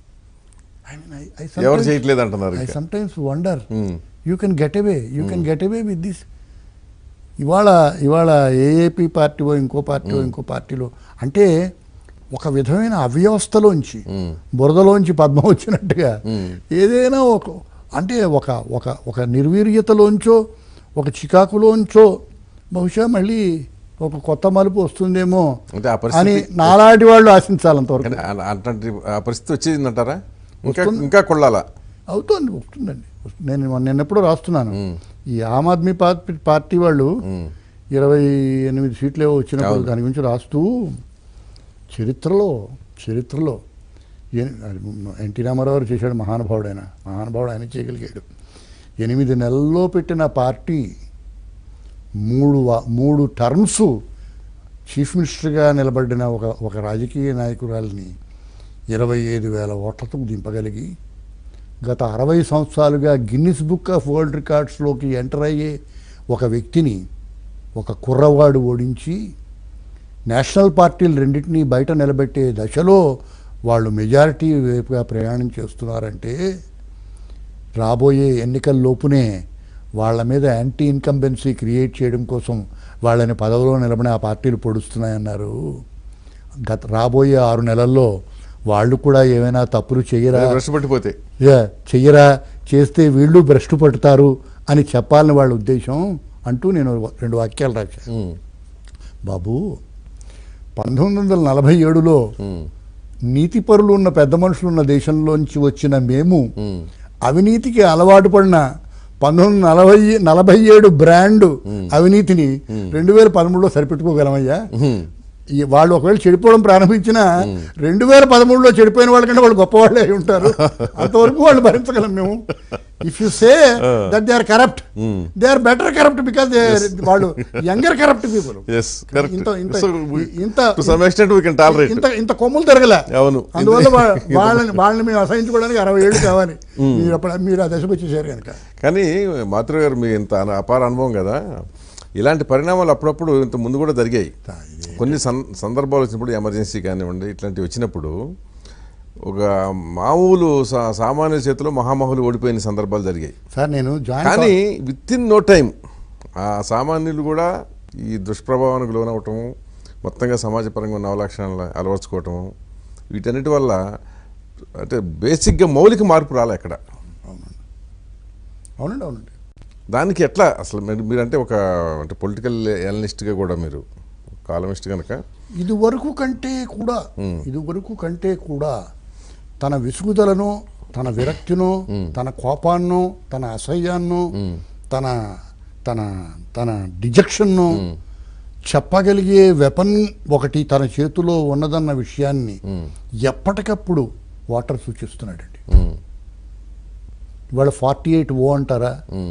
ఎవరు చేయట్లేదు అంటున్నారు ఐ ఇంకా. Sometimes wonder um, you can get away you can get away with this ఇవాళ ఇవాళ ఏఏపీ పార్టీలో ఇంకో పార్టీలో ఇంకో పార్టీలో అంటే ఒక విధమైన అవ్యవస్థలోంచి బురదలోంచి పద్మం వచ్చినట్టుగా ఏదైనా ఒక అంటే ఒక ఒక ఒక నిర్వీర్యతలోంచో ఒక చికాకులోంచో బహుశా మళ్ళీ ఒక కొత్త మలుపు వస్తుందేమో అంటే ఆ అని పరిస్థితి నాలాంటి వాళ్ళు ఆశించాలంతవరకు కానీ ఆ- అట్లాంటి ఆ పరిస్థితి వచ్చేసిందంటారా ఇంకా వస్తుంది. ఇంకా కొళ్ళాలా అవుతుంది వస్తుందండి వస్తుంది. నేను నేను ఎప్పుడో రాస్తున్నాను ఈ ఆమ్ ఆద్మీ పార్టీ పార్టీ వాళ్ళు ఇరవై ఎనిమిది సీట్లు ఏవో వచ్చినప్పుడు అవును. దాని గురించి రాస్తూ చరిత్రలో చరిత్రలో ఎన్- అది ఎన్టీ రామారావు గారు చేశాడు మహానుభావుడు ఆయన మహానుభావుడు ఆయన చేయగలిగాడు ఎనిమిది నెలల్లో పెట్టిన పార్టీ మూడు వా- మూడు టర్మ్స్ చీఫ్ మినిస్టర్గా నిలబడిన ఒక ఒక రాజకీయ నాయకురాలిని ఇరవై ఐదు వేల ఓట్లతో దింపగలిగి గత అరవై సంవత్సరాలుగా గిన్నిస్ బుక్ ఆఫ్ వరల్డ్ రికార్డ్స్లోకి ఎంటర్ అయ్యే ఒక వ్యక్తిని ఒక కుర్రవాడు ఓడించి నేషనల్ పార్టీలు రెండింటినీ బయట నిలబెట్టే దశలో వాళ్ళు మెజారిటీ వైపుగా ప్రయాణం చేస్తున్నారంటే రాబోయే ఎన్నికల లోపునే వాళ్ళ మీద యాంటీ ఇన్కంబెన్సీ క్రియేట్ చేయడం కోసం వాళ్ళని పదవిలో నిలబడి ఆ పార్టీలు పొడుస్తున్నాయన్నారు గత రాబోయే ఆరు నెలల్లో వాళ్ళు కూడా ఏమైనా తప్పులు చేయరా బ్రష్ పట్టిపోతే యా, చెయ్యరా చేస్తే వీళ్ళు భ్రష్టు పట్టుతారు అని చెప్పాలని వాళ్ళ ఉద్దేశం అంటూ నేను రెండు వాక్యాలు రాశాను ఉమ్, బాబు పంతొమ్మిది వందల నలభై ఏడులో ఉమ్, నీతిపరులు ఉన్న పెద్ద మనుషులు ఉన్న దేశంలోంచి వచ్చిన మేము ఉమ్, అవినీతికి అలవాటు పడిన పంతొమ్మిది నలభై నలభై ఏడు బ్రాండ్ అవినీతిని రెండు వేల పదమూడులో సరిపెట్టుకోగలమయ్యా ఉమ్. ఈ వాళ్ళు ఒకవేళ చెడిపోవడం ప్రారంభించినా రెండు వేల పదమూడులో చెడిపోయిన వాళ్ళకంటే వాళ్ళు గొప్ప వాళ్ళే అయి ఉంటారు అంతవరకు వాళ్ళు భరించగలం మేము if you say that they are corrupt they are better corrupt because they వాళ్ళు younger corrupt people yes correct ఇంత ఇంత సో ఇంత to some extent we can tolerate ఇంత ఇంత కొమ్ములు తిరగలే అవును. అందువల్ల వా- వాళ్ళని వాళ్ళని మేము అసహించుకోవడానికి అరవై ఏళ్ళు కావాలి మీరు అప్పుడు మీరు ఆ దశకు వచ్చేసారు కనుక కానీ మాతృ గారు మీ ఇంత అన- అపార అనుభవం కదా ఇలాంటి పరిణామాలు అప్పుడప్పుడు ఇంత ముందు కూడా జరిగాయి కొన్ని సం సందర్భాలు వచ్చినప్పుడు ఎమర్జెన్సీ కానివ్వండి ఇట్లాంటివి వచ్చినప్పుడు ఒక మామూలు సా- సామాన్య చేతిలో మహామహులు ఓడిపోయిన సందర్భాలు జరిగాయి సార్ నేను జాయిన్ కానీ విత్ ఇన్ నో టైం ఆ సామాన్యులు కూడా ఈ దుష్ప్రభావానికి లోనవటము మొత్తంగా సమాజపరంగా ఉన్న అవలక్షణాలు అలవర్చుకోవటము వీటన్నిటి వల్ల అంటే బేసిక్గా మౌలిక మార్పు రాలే ఎక్కడ అవునండి అవునండి దానికి ఎట్లా అసలు మీరు మీరంటే ఒక అంటే పొలిటికల్ ఎనలిస్ట్గా కూడా మీరు కాలమిస్ట్ కనుక ఇది వరకు కంటే కూడా ఇది వరకు కంటే కూడా తన విసుగుదలను తన విరక్తిను తన కోపాన్ని తన అసహ్యాన్ని తన తన తన డిజెక్షన్ను చెప్పగలిగే వెపన్ ఒకటి తన చేతిలో ఉన్నదన్న విషయాన్ని ఎప్పటికప్పుడు వాటర్ సూచిస్తున్నాడండి ఇవాళ ఫార్టీ ఎయిట్ ఓ అంటారా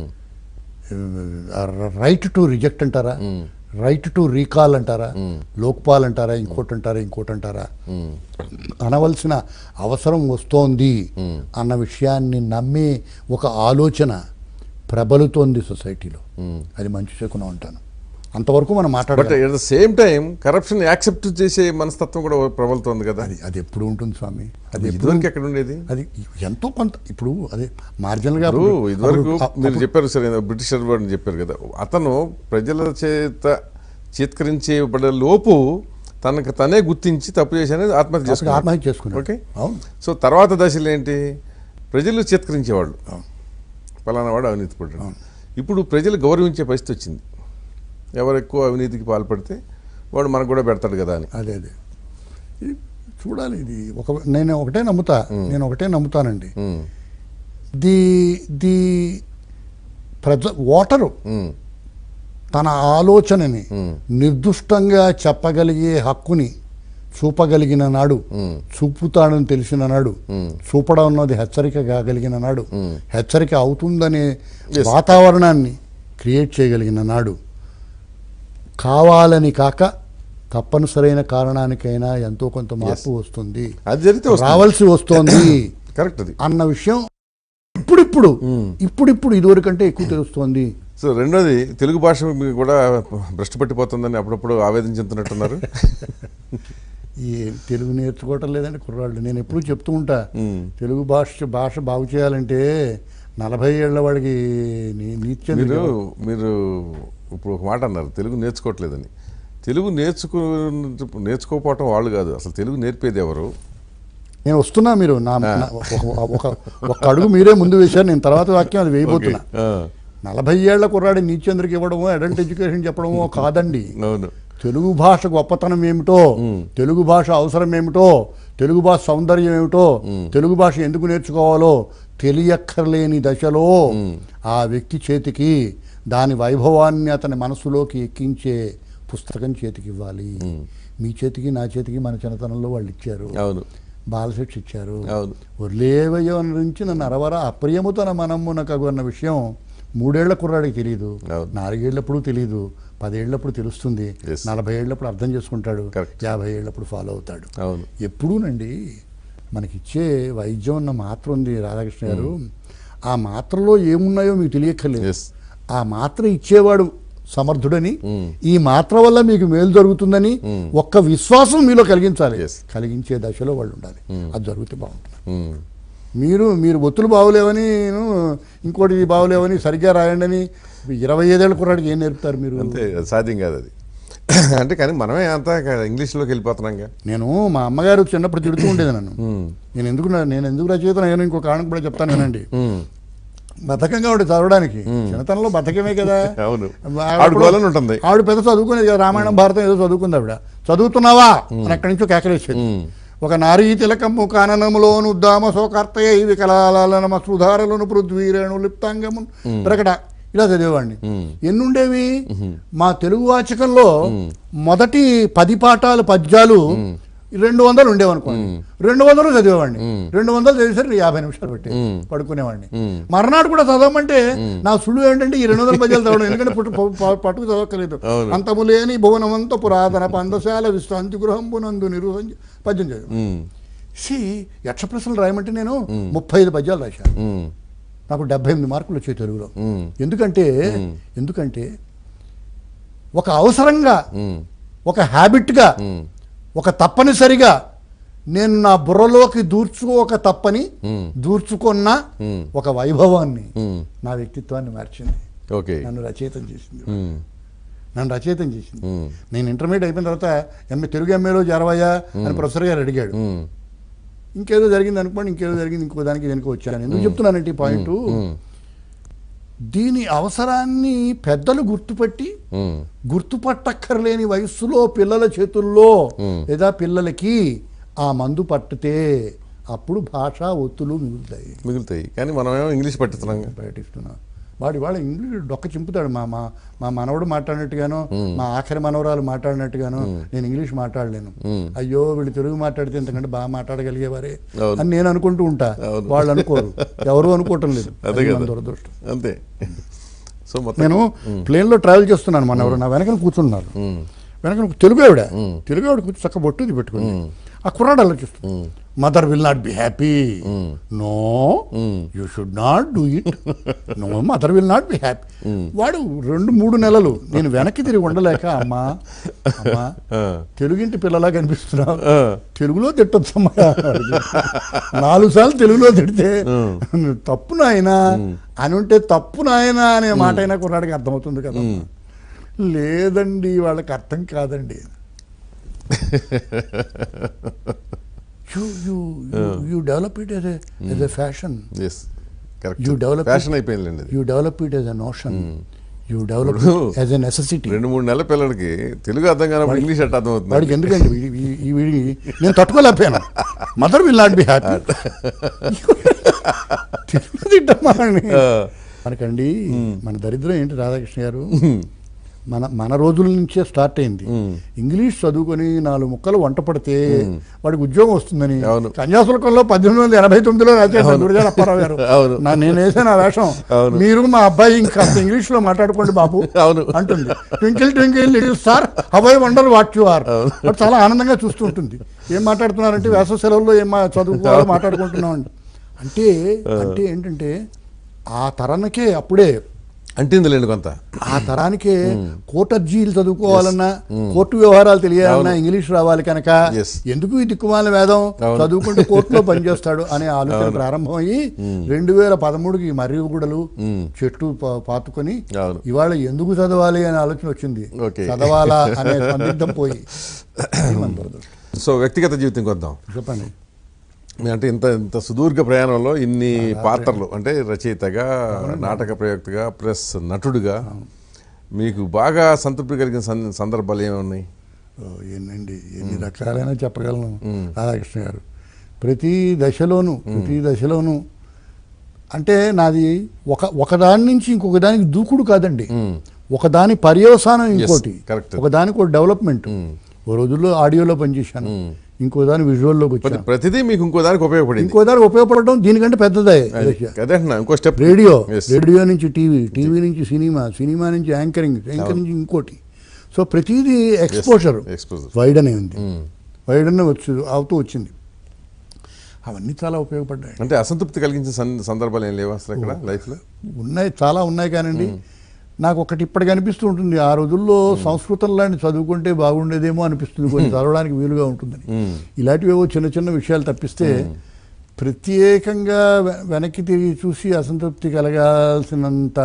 రైట్ టు రిజెక్ట్ అంటారా రైట్ టు రీకాల్ అంటారా లోక్పాల్ అంటారా ఇంకోటి అంటారా ఇంకోటి అంటారా అనవలసిన అవసరం వస్తోంది అన్న విషయాన్ని నమ్మే ఒక ఆలోచన ప్రబలుతోంది సొసైటీలో అది మంచి శకునం అంటాను అంతవరకు మనం బట్ మాట్లాడాలి at the same time corruption accept చేసే మనస్తత్వం కూడా ప్రబలుతోంది కదా అది అది ఎప్పుడు ఉంటుంది స్వామి అది ఎప్పుడు ఇదివరకు ఎక్కడ ఉండేది అది ఎంతో కొంత ఇప్పుడు అదే మార్జినల్గా ఇప్పుడు ఇదివరకు మీరు చెప్పారు సరే బ్రిటిషర్ అని చెప్పారు కదా అతను ప్రజల చేత చేత్కరించేబడే లోపు తనకు తనే గుర్తించి తప్పు చేశానని ఆత్మహత్య చేసుకున్నాడు ఆత్మహత్య చేసుకున్నాడు ఓకే అవును సో తర్వాత దశలు ఏంటి ప్రజలు చేత్కరించేవాళ్ళు అవును. ఫలానా వాడు అవినీతి పడ్డాడు ఇప్పుడు ప్రజలు గౌరవించే పరిస్థితి వచ్చింది ఎవరు ఎక్కువ అవినీతికి పాల్పడితే వాడు మనకు కూడా పెడతాడు కదా అని అదే అదే ఇది చూడాలి ఇది ఒక నేను ఒకటే నమ్ముతా నేను ఒకటే నమ్ముతానండి ఉమ్, ది ది ప్రజ ఓటరు ఉమ్, తన ఆలోచనని Hmm. నిర్దుష్టంగా చెప్పగలిగే హక్కుని చూపగలిగిన నాడు Hmm. చూపుతాడని తెలిసిన నాడు Hmm. చూపడం అన్నది హెచ్చరిక కాగలిగిన నాడు Hmm. హెచ్చరిక అవుతుందనే Yes. వాతావరణాన్ని క్రియేట్ చేయగలిగిన నాడు కావాలని కాక తప్పనిసరైన కారణానికైనా ఎంతో కొంత మార్పు వస్తుంది అది జరిగితే వస్తుంది. రావాల్సి వస్తోంది కరెక్ట్ అది అన్న విషయం ఇప్పుడిప్పుడు ఇప్పుడిప్పుడు ఇదివరకంటే ఎక్కువ తెలుస్తోంది సో రెండోది తెలుగు భాష మీకు కూడా భ్రష్టు పట్టిపోతుందని అప్పుడప్పుడు ఆవేదన చెందుతున్నట్టున్నారు ఈ తెలుగు నేర్చుకోవటం లేదండి కుర్రాళ్ళు నేను ఎప్పుడూ చెప్తూ ఉంటా మ్మ్. తెలుగు తెలుగు భాష భాష బాగు చేయాలంటే నలభై ఏళ్ల వాడికి నీ- నీత్యం మీరు మీరు ఇప్పుడు ఒక మాట అన్నారు తెలుగు నేర్చుకోవట్లేదని తెలుగు నేర్చుకు నేర్చుకోకపోవటం వాళ్ళు కాదు అసలు తెలుగు నేర్పేది ఎవరు నేను వస్తున్నా మీరు నా నా- ఒక- ఒక ఒక అడుగు మీరే ముందు వేశారు నేను తర్వాత వాక్యం అది వేయబోతున్నా ఆ, నలభై ఏళ్ల కుర్రాడి నీత్యంద్రకి ఇవ్వడమో అడల్ట్ ఎడ్యుకేషన్ చెప్పడమో కాదండి అవును తెలుగు భాష గొప్పతనం ఏమిటో తెలుగు భాష అవసరం ఏమిటో తెలుగు భాష సౌందర్యం ఏమిటో తెలుగు భాష ఎందుకు నేర్చుకోవాలో తెలియక్కర్లేని దశలో ఆ వ్యక్తి చేతికి దాని వైభవాన్ని అతని మనసులోకి ఎక్కించే పుస్తకం చేతికి ఇవ్వాలి మీ చేతికి నా చేతికి మన చిన్నతనంలో వాళ్ళు ఇచ్చారు అవును బాలశిక్ష ఇచ్చారు అవును ఒర్లేవయో నుంచి నన్ను అరవర అప్రియముతన మనమ్మునకగు అన్న విషయం మూడేళ్ల కుర్రాడికి తెలియదు అవును. నాలుగేళ్లప్పుడు తెలియదు పదేళ్లప్పుడు తెలుస్తుంది Yes. నలభై ఏళ్ళప్పుడు అర్థం చేసుకుంటాడు Correct. యాభై ఏళ్ళప్పుడు ఫాలో అవుతాడు అవును ఎప్పుడూనండి మనకిచ్చే వైద్యం అన్న మాత్ర ఉంది రాధాకృష్ణ గారు ఆ మాత్రలో ఏమున్నాయో మీకు తెలియక్కర్లేదు ఎస్ ఆ మాత్ర ఇచ్చేవాడు సమర్థుడని Mm. ఈ మాత్ర వల్ల మీకు మేలు జరుగుతుందని ఒక్క విశ్వాసం మీలో కలిగించాలి Yes. కలిగించే దశలో వాళ్ళు ఉండాలి అది జరిగితే బాగుంటుంది మీరు మీరు ఒత్తులు బాగోలేవని ను, ఇంకోటి బాగోలేవని సరిగ్గా రాయండి అని ఇరవై ఐదేళ్ళ కుర్రాడికి ఏం నేర్పుతారు మీరు అంతే అది సాధ్యం కాదు అది అంటే కానీ మనమే అంతా ఇంగ్లీష్లోకి వెళ్ళిపోతున్నాంగా నేను మా అమ్మగారు చిన్నప్పుడు తిడుతూ ఉండేది నన్ను నేను ఎందుకు నా- నేను ఎందుకు రచయిత నేను ఇంకో కారణం కూడా చెప్తాను వినండి బద్ధకంగా ఉండే చదవడానికి చిన్నతనంలో బద్ధకమే కదా అవును ఆవిడ ఆడుకోవాలని ఉంటుంది ఆవిడ పెద్ద చదువుకునేది కదా రామాయణం భారతం ఏదో చదువుకుంది ఆవిడ చదువుతున్నావా అని అక్కడి నుంచో కేకలేసేది ఒక నారీ తిలకము కాననములోను ఉద్దామ శోకార్తయ వికలాలనమ సుధారలను పృథ్వీరేణు లిప్తాంగము ప్రకట ఇలా చదివేవాడిని ఎన్ని ఉండేవి మా తెలుగు వాచకంలో మొదటి పది పాఠాలు పద్యాలు రెండు వందలు ఉండేవనుకోండి రెండు వందలు చదివేవాడిని రెండు వందలు చదివేసరికి యాభై నిమిషాలు పెట్టి పడుకునేవాడిని మర్నాడు కూడా చదవమంటే నా సుళ్ళు ఏంటంటే ఈ రెండు వందల పద్యాలు చదవడం ఎందుకంటే పుట్టు ప- ప- పట్టుకు చదవక్కర్లేదు అవును. అంతము లేని భువనమంత పురాతన పందశాల విశ్రాంతి గృహంబునందు నిరుసంజ పద్యం చదివాను ఉమ్, సి యక్ష ప్రశ్నలు రాయమంటే నేను ముప్పై ఐదు పద్యాలు రాశాను ఉమ్, నాకు డెబ్బై ఎనిమిది మార్కులు వచ్చాయి తెలుగులో ఉమ్, ఎందుకంటే ఎందుకంటే ఒక అవసరంగా ఉమ్, ఒక హ్యాబిట్గా ఉమ్, ఒక తప్పనిసరిగా నేను నా బుర్రలోకి దూర్చుకోక తప్పని ఉమ్, దూర్చుకున్న ఉమ్, ఒక వైభవాన్ని ఉమ్, నా వ్యక్తిత్వాన్ని మార్చింది ఓకే నన్ను రచయితం చేసింది ఉమ్, నన్ను రచయితం చేసింది ఉమ్, నేను ఇంటర్మీడియట్ అయిపోయిన తర్వాత ఎంఏ తెలుగు ఎంఏలో జరవయ్యా అని ప్రొఫెసర్ గారు అడిగాడు ఉమ్, ఇంకేదో జరిగింది అనుకోండి ఇంకేదో జరిగింది ఇంకో దానికి వెనుక వచ్చాను ఎందుకు చెప్తున్నానంటే ఈ పాయింట్ ఉమ్, దీని అవసరాన్ని పెద్దలు గుర్తుపట్టి ఉమ్, గుర్తుపట్టక్కర్లేని వయస్సులో పిల్లల చేతుల్లో Hmm. లేదా పిల్లలకి ఆ మందు పట్టితే అప్పుడు భాష ఒత్తులు మిగులుతాయి మిగులుతాయి కానీ మనమేమో ఇంగ్లీష్ పట్టిస్తున్నాం ప్రకటిస్తున్నా వాడి వాళ్ళ ఇంగ్లీష్ డొక్క చింపుతాడు మా మా మా మనవడు మాట్లాడినట్టుగాను మా ఆఖరి మనవరాలు మాట్లాడినట్టుగాను నేను ఇంగ్లీష్ మాట్లాడలేను Hmm. అయ్యో వీళ్ళు తెలుగు మాట్లాడితే ఇంతకంటే బాగా మాట్లాడగలిగేవారే అవును. అని నేను అనుకుంటూ ఉంటా అవును. వాళ్ళు అనుకోరు ఎవరు అనుకోవటం లేదు అదే అది కదా మన దురదృష్టం అంతే సో మొత్తం నేను ప్లేన్లో ట్రావెల్ చేస్తున్నాను మన ఎవరు నా వెనకన కూర్చున్నారు ఉమ్, వెనక ఒక తెలుగు ఆవిడ తెలుగు ఆవిడ కూర్చొని చక్క బొట్టుది పెట్టుకుంది ఆ కుర్రాడు ఆలోచిస్తుంది mother will not be happy no you should not do it no mother will not be happy వాడు రెండు మూడు నెలలు నేను వెనక్కి తిరిగి ఉండలేక అమ్మా అమ్మా ఆ, తెలుగింటి పిల్లలా కనిపిస్తున్నావు ఆ, తెలుగులో తిట్టొచ్చమ్మా నాలుగు సార్లు తెలుగులో తిడితే తప్పు నాయనా అని ఉంటే తప్పు నాయనా అనే మాట అయినా కుర్రాడికి అర్థమవుతుంది కదా లేదండి వాళ్ళకి అర్థం కాదండి you you you develop it as as a fashion yes correct You develop it. Fashion అయిపోయిందండి అది you develop it as a notion you develop ఇప్పుడు- యాజ్ ఎ నెసెసిటీ రెండు మూడు నెలల పిల్లలకి తెలుగు అర్థం కానప్పుడు ఇంగ్లీష్ ఎట్ట అర్థమవుతుంది వాడికి ఎందుకండి వీ- వీ- ఈ వీడికి నేను తట్టుకోలేకపోయాను mother will not be happy తిట్టమ్మా అని. మనకండి మన దరిద్రం ఏంటి రాధాకృష్ణ గారు మన మన రోజుల నుంచే స్టార్ట్ అయింది ఇంగ్లీష్ చదువుకొని నాలుగు ముక్కలు వంట పడితే వాడికి ఉద్యోగం వస్తుందని అవును. కన్యాశుల్కంలో పద్దెనిమిది వందల ఎనభై తొమ్మిదిలో రాశాడు గురుజాల అప్పారావు గారు అవును. నా నేను వేసాను ఆ వేషం అవును. మీరు మా అబ్బాయి ఇంకా ఇంగ్లీష్ లో మాట్లాడుకోండి బాబు అవును. అంటుంది twinkle twinkle little star how I wonder what you are వాడు చాలా ఆనందంగా చూస్తూ ఉంటుంది ఏం మాట్లాడుతున్నారంటే వేసవ సెలవుల్లో ఏం మా- చదువుకోవాలో మాట్లాడుకుంటున్నాం అండి అంటే అంటే ఏంటంటే ఆ తరానికే అప్పుడే అంటింది లేండి కొంత ఆ తరానికే కోర్టు అర్జీలు చదువుకోవాలన్నా కోర్టు వ్యవహారాలు తెలియాలన్నా ఇంగ్లీష్ రావాలి కనుక Yes. ఎందుకు ఈ దిక్కుమాల వేదం అవును. చదువుకుంటే కోర్టులో పనిచేస్తాడు అనే ఆలోచన ప్రారంభమయ్యి రెండు వేల పదమూడుకి మర్రిగూడలు చెట్లు పా- పాతుకొని అవును. ఇవాళ ఎందుకు చదవాలి అనే ఆలోచన వచ్చింది Okay. చదవాలా అనే సందిగ్ధం పోయి ఇది మన దురదృష్టం. సో వ్యక్తిగత జీవితం కొద్దాం చెప్పండి మీ అంటే ఇంత ఇంత సుదీర్ఘ ప్రయాణంలో ఇన్ని పాత్రలు అంటే రచయితగా నాటక ప్రయోక్తగా ప్లస్ నటుడుగా మీకు బాగా సంతృప్తి కలిగిన సం- సందర్భాలు ఏమున్నాయి ఓ, ఎన్నండి ఎన్ని రకాలైనా చెప్పగలను రాధాకృష్ణ గారు ప్రతి దశలోనూ ప్రతి దశలోనూ అంటే నాది ఒక ఒకదాని నుంచి ఇంకొక దానికి దూకుడు కాదండి ఒకదాని పర్యవసానం ఇంకోటి correct. ఒకదానికి ఒక డెవలప్మెంట్ ఓ రోజుల్లో ఆడియోలో పనిచేశాను ఇంకో దాని విజువల్లోకి ప్రతి వచ్చాను ప్రతిదీ మీకు ఇంకో దానికి ఉపయోగపడింది ఇంకో దానికి ఉపయోగపడడం దీనికంటే పెద్దదే అది అదే అంటున్నా ఇంకో స్టెప్ రేడియో Yes. రేడియో నుంచి టీవీ టీవీ నుంచి సినిమా సినిమా నుంచి యాంకరింగ్ యాంకరింగ్ నుంచి ఇంకోటి సో ప్రతిదీ ఎక్స్పోజర్ exposure. వైడ్ అనే ఉంది వైడ్ అనే వచ్చు అవుతూ వచ్చింది అవన్నీ చాలా ఉపయోగపడ్డాయి అంటే అసంతృప్తి కలిగించిన సం- సందర్భాలు ఏం లేవు అసలు ఇక్కడ లైఫ్లో ఉన్నాయి చాలా ఉన్నాయి కానండి నాకు ఒకటి ఇప్పటికి అనిపిస్తూ ఉంటుంది ఆ రోజుల్లో సంస్కృతం లాంటి చదువుకుంటే బాగుండేదేమో అనిపిస్తుంది కొంచెం చదవడానికి వీలుగా ఉంటుందని ఇలాంటివి ఏవో చిన్న చిన్న విషయాలు తప్పిస్తే ప్రత్యేకంగా వె- వెనక్కి తిరిగి చూసి అసంతృప్తి కలగాల్సినంత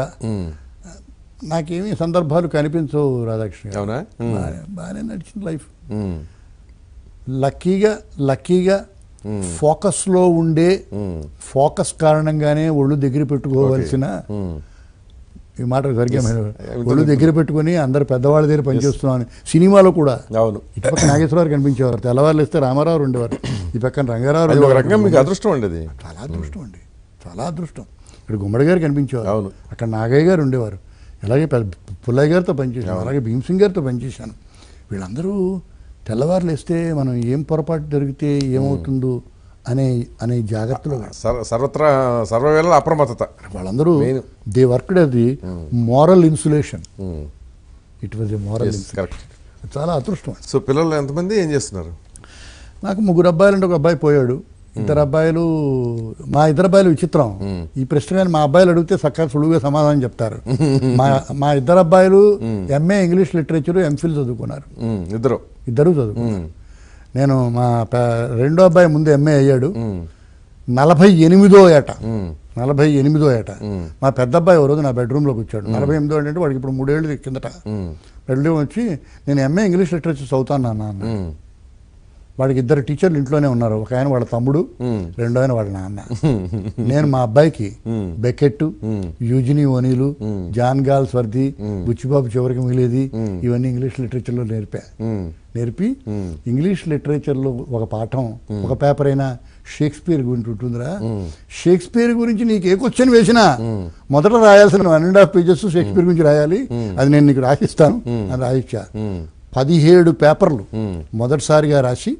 నాకేమీ సందర్భాలు కనిపించవు రాధాకృష్ణ గారు. అవునా ఉమ్. బాగానే- బాగానే నడిచింది లైఫ్ ఉమ్. లక్కీగా లక్కీగా ఫోకస్లో ఉండే ఫోకస్ కారణంగానే ఒళ్ళు దగ్గర పెట్టుకోవాల్సిన ఉమ్. ఈ మాట సరిగ్గా Yes. మీరు Yeah, ఒళ్ళు దగ్గర పెట్టుకొని అందరు పెద్దవాళ్ళ దగ్గర పనిచేస్తున్నామని సినిమాలో కూడా అవును ఇటుపక్క నాగేశ్వరరావు కనిపించేవారు తెల్లవారులు ఇస్తే రామారావు ఉండేవారు ఈ పక్కన రంగారావు అది ఒక ఉండేవారు. రకంగా మీకు అదృష్టం అండి అది చాలా అదృష్టం అండి చాలా అదృష్టం ఇక్కడ గుమ్మడి గారు కనిపించేవారు అవును. అక్కడ నాగయ్య గారు ఉండేవారు అలాగే పెద్ద పుల్లయ్య గారితో పనిచేశాను అలాగే భీమసింగ్ గారితో పనిచేశాను వీళ్ళందరూ తెల్లవారు లేస్తే మనం ఏం పొరపాటు జరిగితే ఏమవుతుందో అనే అనే జాగ్రత్తలో సర్వ సర్వత్రా సర్వవేళ అప్రమత్తత వాళ్ళందరూ Main. దే వర్క్డ్ అది moral insulation it was a moral correct చాలా అదృష్టం సో పిల్లలు ఎంతమంది ఏం చేస్తున్నారు నాకు ముగ్గురు అబ్బాయిలు అంటే ఒక అబ్బాయి పోయాడు ఇద్దరు అబ్బాయిలు మా ఇద్దరు అబ్బాయిలు విచిత్రం ఈ ప్రశ్న కానీ మా అబ్బాయిలు అడిగితే చక్కగా సులువుగా సమాధానం చెప్తారు మా మా ఇద్దరు అబ్బాయిలు ఎంఏ ఇంగ్లీష్ లిటరేచర్ ఎంఫిల్ చదువుకున్నారు ఉమ్, ఇద్దరు ఇద్దరు చదువుకున్నారు నేను మా పే- రెండో అబ్బాయి ముందు ఎంఏ అయ్యాడు నలభై ఎనిమిదో ఏట నలభై ఎనిమిదో ఏట మా పెద్ద అబ్బాయి ఓ రోజు నా బెడ్రూమ్లోకి వచ్చాడు నలభై ఎనిమిదో ఏట అంటే వాడికి ఇప్పుడు మూడేళ్ళు కిందట బెడ్రూమ్ వచ్చి నేను ఎంఏ ఇంగ్లీష్ లిటరేచర్ చదువుతాను నాన్న అన్న వాడికి ఇద్దరు టీచర్లు ఇంట్లోనే ఉన్నారు ఒక ఆయన వాళ్ళ తమ్ముడు రెండో ఆయన వాళ్ళ నాన్న నేను మా అబ్బాయికి బెకెట్ యూజిని ఓనీలు జాన్ గాల్స్ వర్ది బుచ్చిబాబు చివరికి మిగిలేది ఇవన్నీ ఇంగ్లీష్ లిటరేచర్లో నేర్పా నేర్పి ఇంగ్లీష్ లిటరేచర్లో ఒక పాఠం ఒక పేపర్ అయినా షేక్స్పియర్ గురించి ఉంటుందిరా షేక్స్పియర్ గురించి నీకు ఏ క్వశ్చన్ వేసినా మొదట రాయాల్సిన one and half pages Shakespeare గురించి రాయాలి అది నేను నీకు రాసిస్తాను అని రాయిచ్చా పదిహేడు పేపర్లు మొదటిసారిగా రాసి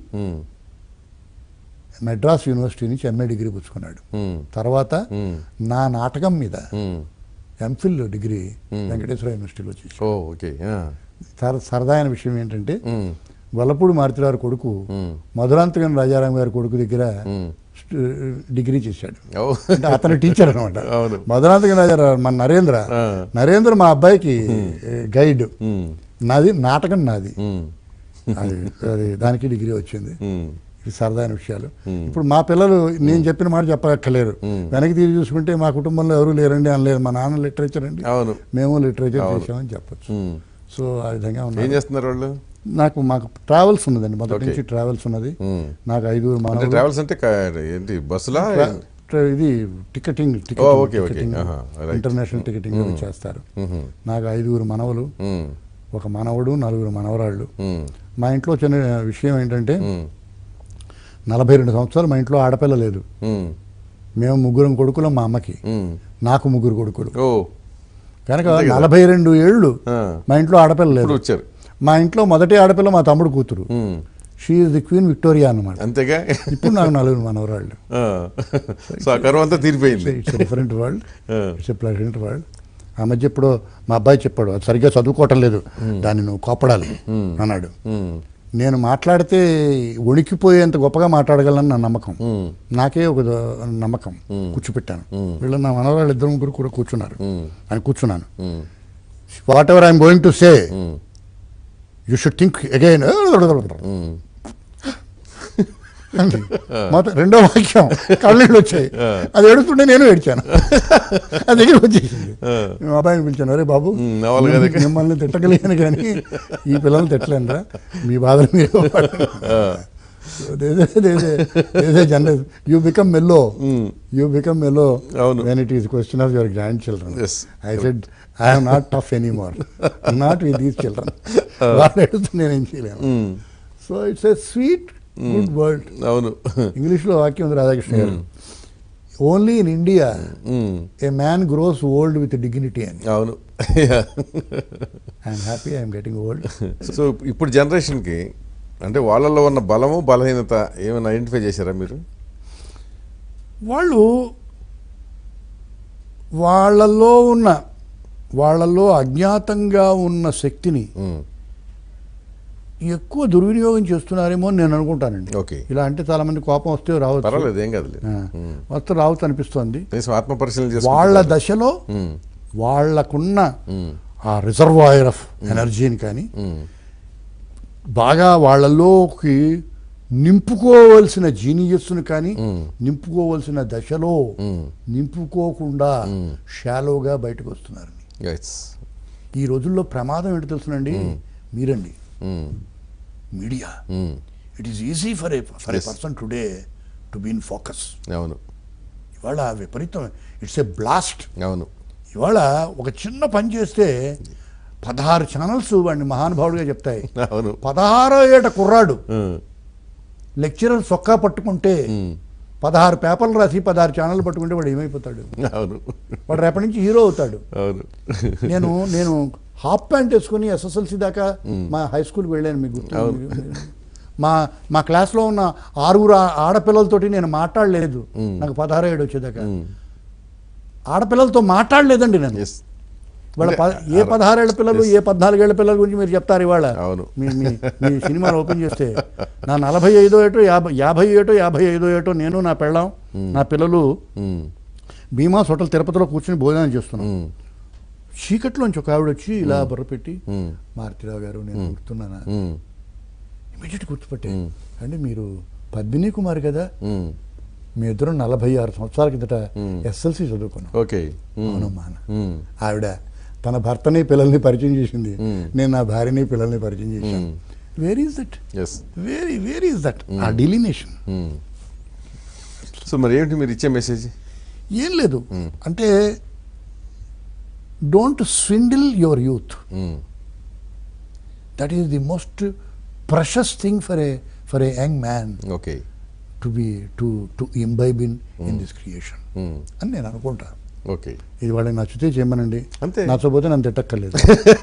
మెడ్రాస్ యూనివర్సిటీ నుంచి ఎంఏ డిగ్రీ పుచ్చుకున్నాడు తర్వాత నా నాటకం మీద ఎంఫిల్ డిగ్రీ వెంకటేశ్వర యూనివర్సిటీలో చేసి ఓ ఓకే ఆ. సర- సరదా అయిన విషయం ఏంటంటే వల్లపూడి మారుతిరావు కొడుకు మధురాంతకం రాజారాం గారి కొడుకు దగ్గర స్ట- డిగ్రీ చేశాడు ఓ అంటే అతని టీచర్ అనమాట అవును. మధురాంతకం రాజారావు మన నరేంద్ర ఆ. నరేంద్ర మా అబ్బాయికి ఏ, గైడ్ ఉమ్, నాది నాటకం నాది ఉమ్, అది అది దానికి డిగ్రీ వచ్చింది ఉమ్, ఇది సరదాయిన విషయాలు ఇప్పుడు మా పిల్లలు నేను చెప్పిన మాట చెప్పక్కర్లేరు వెనక్కి తిరిగి చూసుకుంటే మా కుటుంబంలో ఎవరు లేరండి అనలేదు మా నాన్న లిటరేచర్ అండి అవును మేము లిటరేచర్ చేసామని చెప్పొచ్చు ఉమ్. సో ఆ విధంగా ఏం ఉన్నారు చేస్తున్నారు వాళ్ళు నాకు మాకు ట్రావెల్స్ ఉన్నదండి మొదటి Okay. నుంచి ట్రావెల్స్ ఉన్నది ఉమ్. నాకు ఐదుగురు అంటే మనవలు ట్రావెల్స్ అంటే క- ఏంటి బస్సులా ట్రా- ఇది టికెటింగ్ ఓ, okay, okay. ఆహా, right. ఇంటర్నేషనల్ టికెటింగ్ అవి చేస్తారు ఉహుం, నాకు ఐదుగురు మనవలు ఉమ్, ఒక మనవడు నలుగురు మనవరాళ్ళు ఉమ్, మా ఇంట్లో చిన్న విషయం ఏంటంటే ఉమ్, నలభై రెండు సంవత్సరాలు మా ఇంట్లో ఆడపిల్ల లేదు ఉమ్, మేము ముగ్గురం కొడుకులం మా అమ్మకి ఉమ్. నాకు ముగ్గురు కొడుకులు ఓ కనుక అంతే కదా. నలభై రెండు ఏళ్ళు ఆ. మా ఇంట్లో ఆడపిల్ల ఇప్పుడు లేదు వచ్చారు మా ఇంట్లో మొదటి ఆడపిల్ల మా తమ్ముడు కూతురు ఉమ్, షీఈ్ ది క్వీన్ విక్టోరియా అన్నమాట అంతేగా ఇప్పుడు నాకు నలుగురు మనవరాళ్ళు ఆ. సో ఆ కరువు అంతా తీరిపోయింది ఇట్స్ డిఫరెంట్ వరల్డ్ ఆ. ఇట్స్ ప్లెజెంట్ వరల్డ్ ఆ మధ్య ఇప్పుడు మా అబ్బాయి చెప్పాడు అది సరిగ్గా చదువుకోవటం లేదు దాన్ని నువ్వు కోపడాలి అన్నాడు ఉమ్, నేను మాట్లాడితే వణికిపోయేంత గొప్పగా మాట్లాడగలను నా నమ్మకం ఉమ్, నాకే ఒక ద- నమ్మకం కూర్చోపెట్టాను వీళ్ళు నా మనవరాళ్ళు ఇద్దరు ముగ్గురు కూడా కూర్చున్నారు ఉమ్, అని కూర్చున్నాను ఉమ్, whatever I'm going to say um, you should think again um. మొత్తం రెండో వాక్యం కళ్ళీళ్ళు వచ్చాయి అది ఏడుస్తుంటే నేను ఏడ్చాను అది దగ్గర వచ్చేసింది మా అబ్బాయిని పిలిచాను అరే బాబు ఉమ్, నవ్వాలి కదా ఇక. మిమ్మల్ని తిట్టగలిగాను కానీ ఈ పిల్లల్ని తిట్టలేనురా మీ బాధలు మీరు general you become mellow you become mellow అవును. When it is question of your grand children Yes. I said I'm not tough any more not with these children వాళ్ళు అడుగుతూ నేను ఏం చేయలేను um, so it's a sweet good world అవును ఇంగ్లీష్లో వాక్యం ఉంది రాధాకృష్ణ గారు only in India um, a man grows old with dignity అని అవును I'm happy I'm getting old so ఇప్పుడు జనరేషన్కి అంటే వాళ్ళల్లో ఉన్న బలము బలహీనత ఏమైనా ఐడెంటిఫై చేశారా మీరు వాళ్ళు వాళ్ళల్లో ఉన్న వాళ్ళల్లో అజ్ఞాతంగా ఉన్న శక్తిని ఉమ్, ఎక్కువ దుర్వినియోగం చేస్తున్నారేమో అని నేను అనుకుంటానండి ఓకే ఇలా అంటే చాలా మంది కోపం వస్తే రావచ్చు పర్వాలేదు ఏం కాదు ఆ, వస్తే రావచ్చు అనిపిస్తోంది కనీసం ఆత్మ పరిశీలన వాళ్ళ చేసుకుంటున్నారు. దశలో ఉమ్, వాళ్ళకున్న ఉమ్, ఆ రిజర్వాయర్ ఆఫ్ ఎనర్జీని కానీ ఉమ్, బాగా వాళ్ళలోకి నింపుకోవలసిన జీనియస్ను కానీ నింపుకోవలసిన దశలో ఉమ్, నింపుకోకుండా షాలోగా బయటకు వస్తున్నారు yes. ఈ రోజుల్లో ప్రమాదం ఏంటి తెలుసునండి మీరండి ఉమ్, media um, it is easy for a for a Yes. Person today to be in focus అవును ఇవాళ విపరీతం ఇట్స్ ఏ బ్లాస్ట్ అవును ఇవాళ ఒక చిన్న పని చేస్తే పదహారు ఛానల్స్ వాడిని మహానుభావుడిగా చెప్తాయి అవును పదహారో ఏట కుర్రాడు ఉమ్, లెక్చరర్ సొక్కా పట్టుకుంటే ఉమ్, పదహారు పేపర్లు రాసి పదహారు ఛానల్ పట్టుకుంటే వాడు ఏమైపోతాడు అవును వాడు రేపటి నుంచి హీరో అవుతాడు అవును నేను నేను హాఫ్ ప్యాంట్ వేసుకుని ఎస్ఎస్ఎల్సి దాకా మా హై స్కూల్కి వెళ్ళాను మీకు గుర్తు మా మా క్లాస్లో ఉన్న ఆరుగురు ఆ- ఆడపిల్లలతోటి నేను మాట్లాడలేదు నాకు పదహారు ఏడు వచ్చేదాకా ఆడపిల్లలతో మాట్లాడలేదండి నేను ఎస్ వాళ్ళ ప- ఏ పదహారేళ్ల పిల్లలు ఏ పద్నాలుగేళ్ల పిల్లల గురించి మీరు చెప్తారు ఇవాళ అవును. మీ మీ మీ సినిమాలు ఓపెన్ చేస్తే నా నలభై ఐదో ఏటో యాభై యాభై ఏటో యాభై ఐదో ఏటో నేను నా పెళ్ళాం నా పిల్లలు భీమా హోటల్ తిరుపతిలో కూర్చొని భోజనం చేస్తున్నాం చీకట్లోంచి ఒక ఆవిడ వచ్చి ఇలా బుర్ర పెట్టి మారుతిరావు గారు నేను గుర్తున్నానా ఇమీడియట్ గుర్తుపట్టే అంటే మీరు పద్మిని కుమార్ కదా మీ ఇద్దరు నలభై ఆరు సంవత్సరాల కిందట ఎస్ఎల్సి చదువుకున్నాం ఓకే అవునమ్మా అన్న. ఆవిడ తన భర్తని పిల్లల్ని పరిచయం చేసింది నేను నా భార్యని పిల్లల్ని పరిచయం చేశాను where is that yes very where is that ఆ డిలినేషన్ సో మరి ఏమిటి మీరు ఇచ్చే మెసేజ్ ఏం లేదు అంటే don't swindle your youth that is the most precious thing for a for a young man okay to be to to imbibe in in this creation అని నేను అనుకుంటా ఓకే ఇది వాళ్ళకి నచ్చితే చేయమనండి అంతే. నచ్చకపోతే నన్ను తిట్టక్కర్లేదు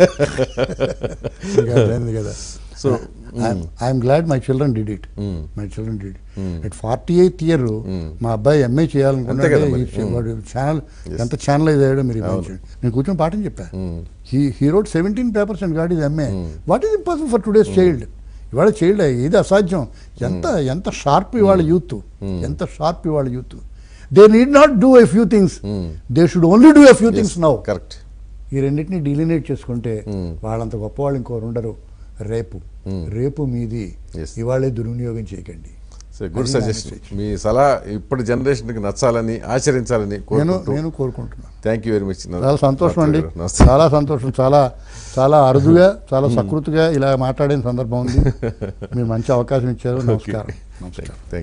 ఇంకా అర్థమైంది కదా so I'm glad my children did it my children did it forty eighth year మా అబ్బాయి ఎంఏ అంతే కదా చేయాలనుకున్నాడు మరి. ఈ వాడు ఛానల్ ఎంత ఛానల్ అయ్యాడో మీరు ఇమాజిన్ నేను కూర్చొని పాఠం చెప్పా he he wrote seventeen papers and got his MA what is impossible for today's child ఇవాళ చైల్డ్ ఇది అసాధ్యం ఎంత ఎంత షార్ప్ ఇవాళ యూత్ ఎంత షార్ప్ ఇవాళ youth they need not do a few things they should only do a few things now correct ఈ రెండింటిని డిలినేట్ చేసుకుంటే వాళ్ళంత గొప్పవాళ్ళు ఇంకోరు ఉండరు రేపు రేపు మీది Yes. ఇవాళే దుర్వినియోగం చేయకండి సో గుడ్ అది నా సజెషన్ message. మీ సలహా ఇప్పటి జనరేషన్కి నచ్చాలని ఆచరించాలని నేను కోరుకుంటూ నేను కోరుకుంటున్నాను థ్యాంక్ యూ వెరీ మచ్ చాలా సంతోషం అండి నమస్తే చాలా సంతోషం చాలా చాలా అరుదుగా చాలా సకృతిగా ఇలా మాట్లాడిన సందర్భం ఉంది మీరు మంచి అవకాశం ఇచ్చారు నమస్కారం నమస్కారం థ్యాంక్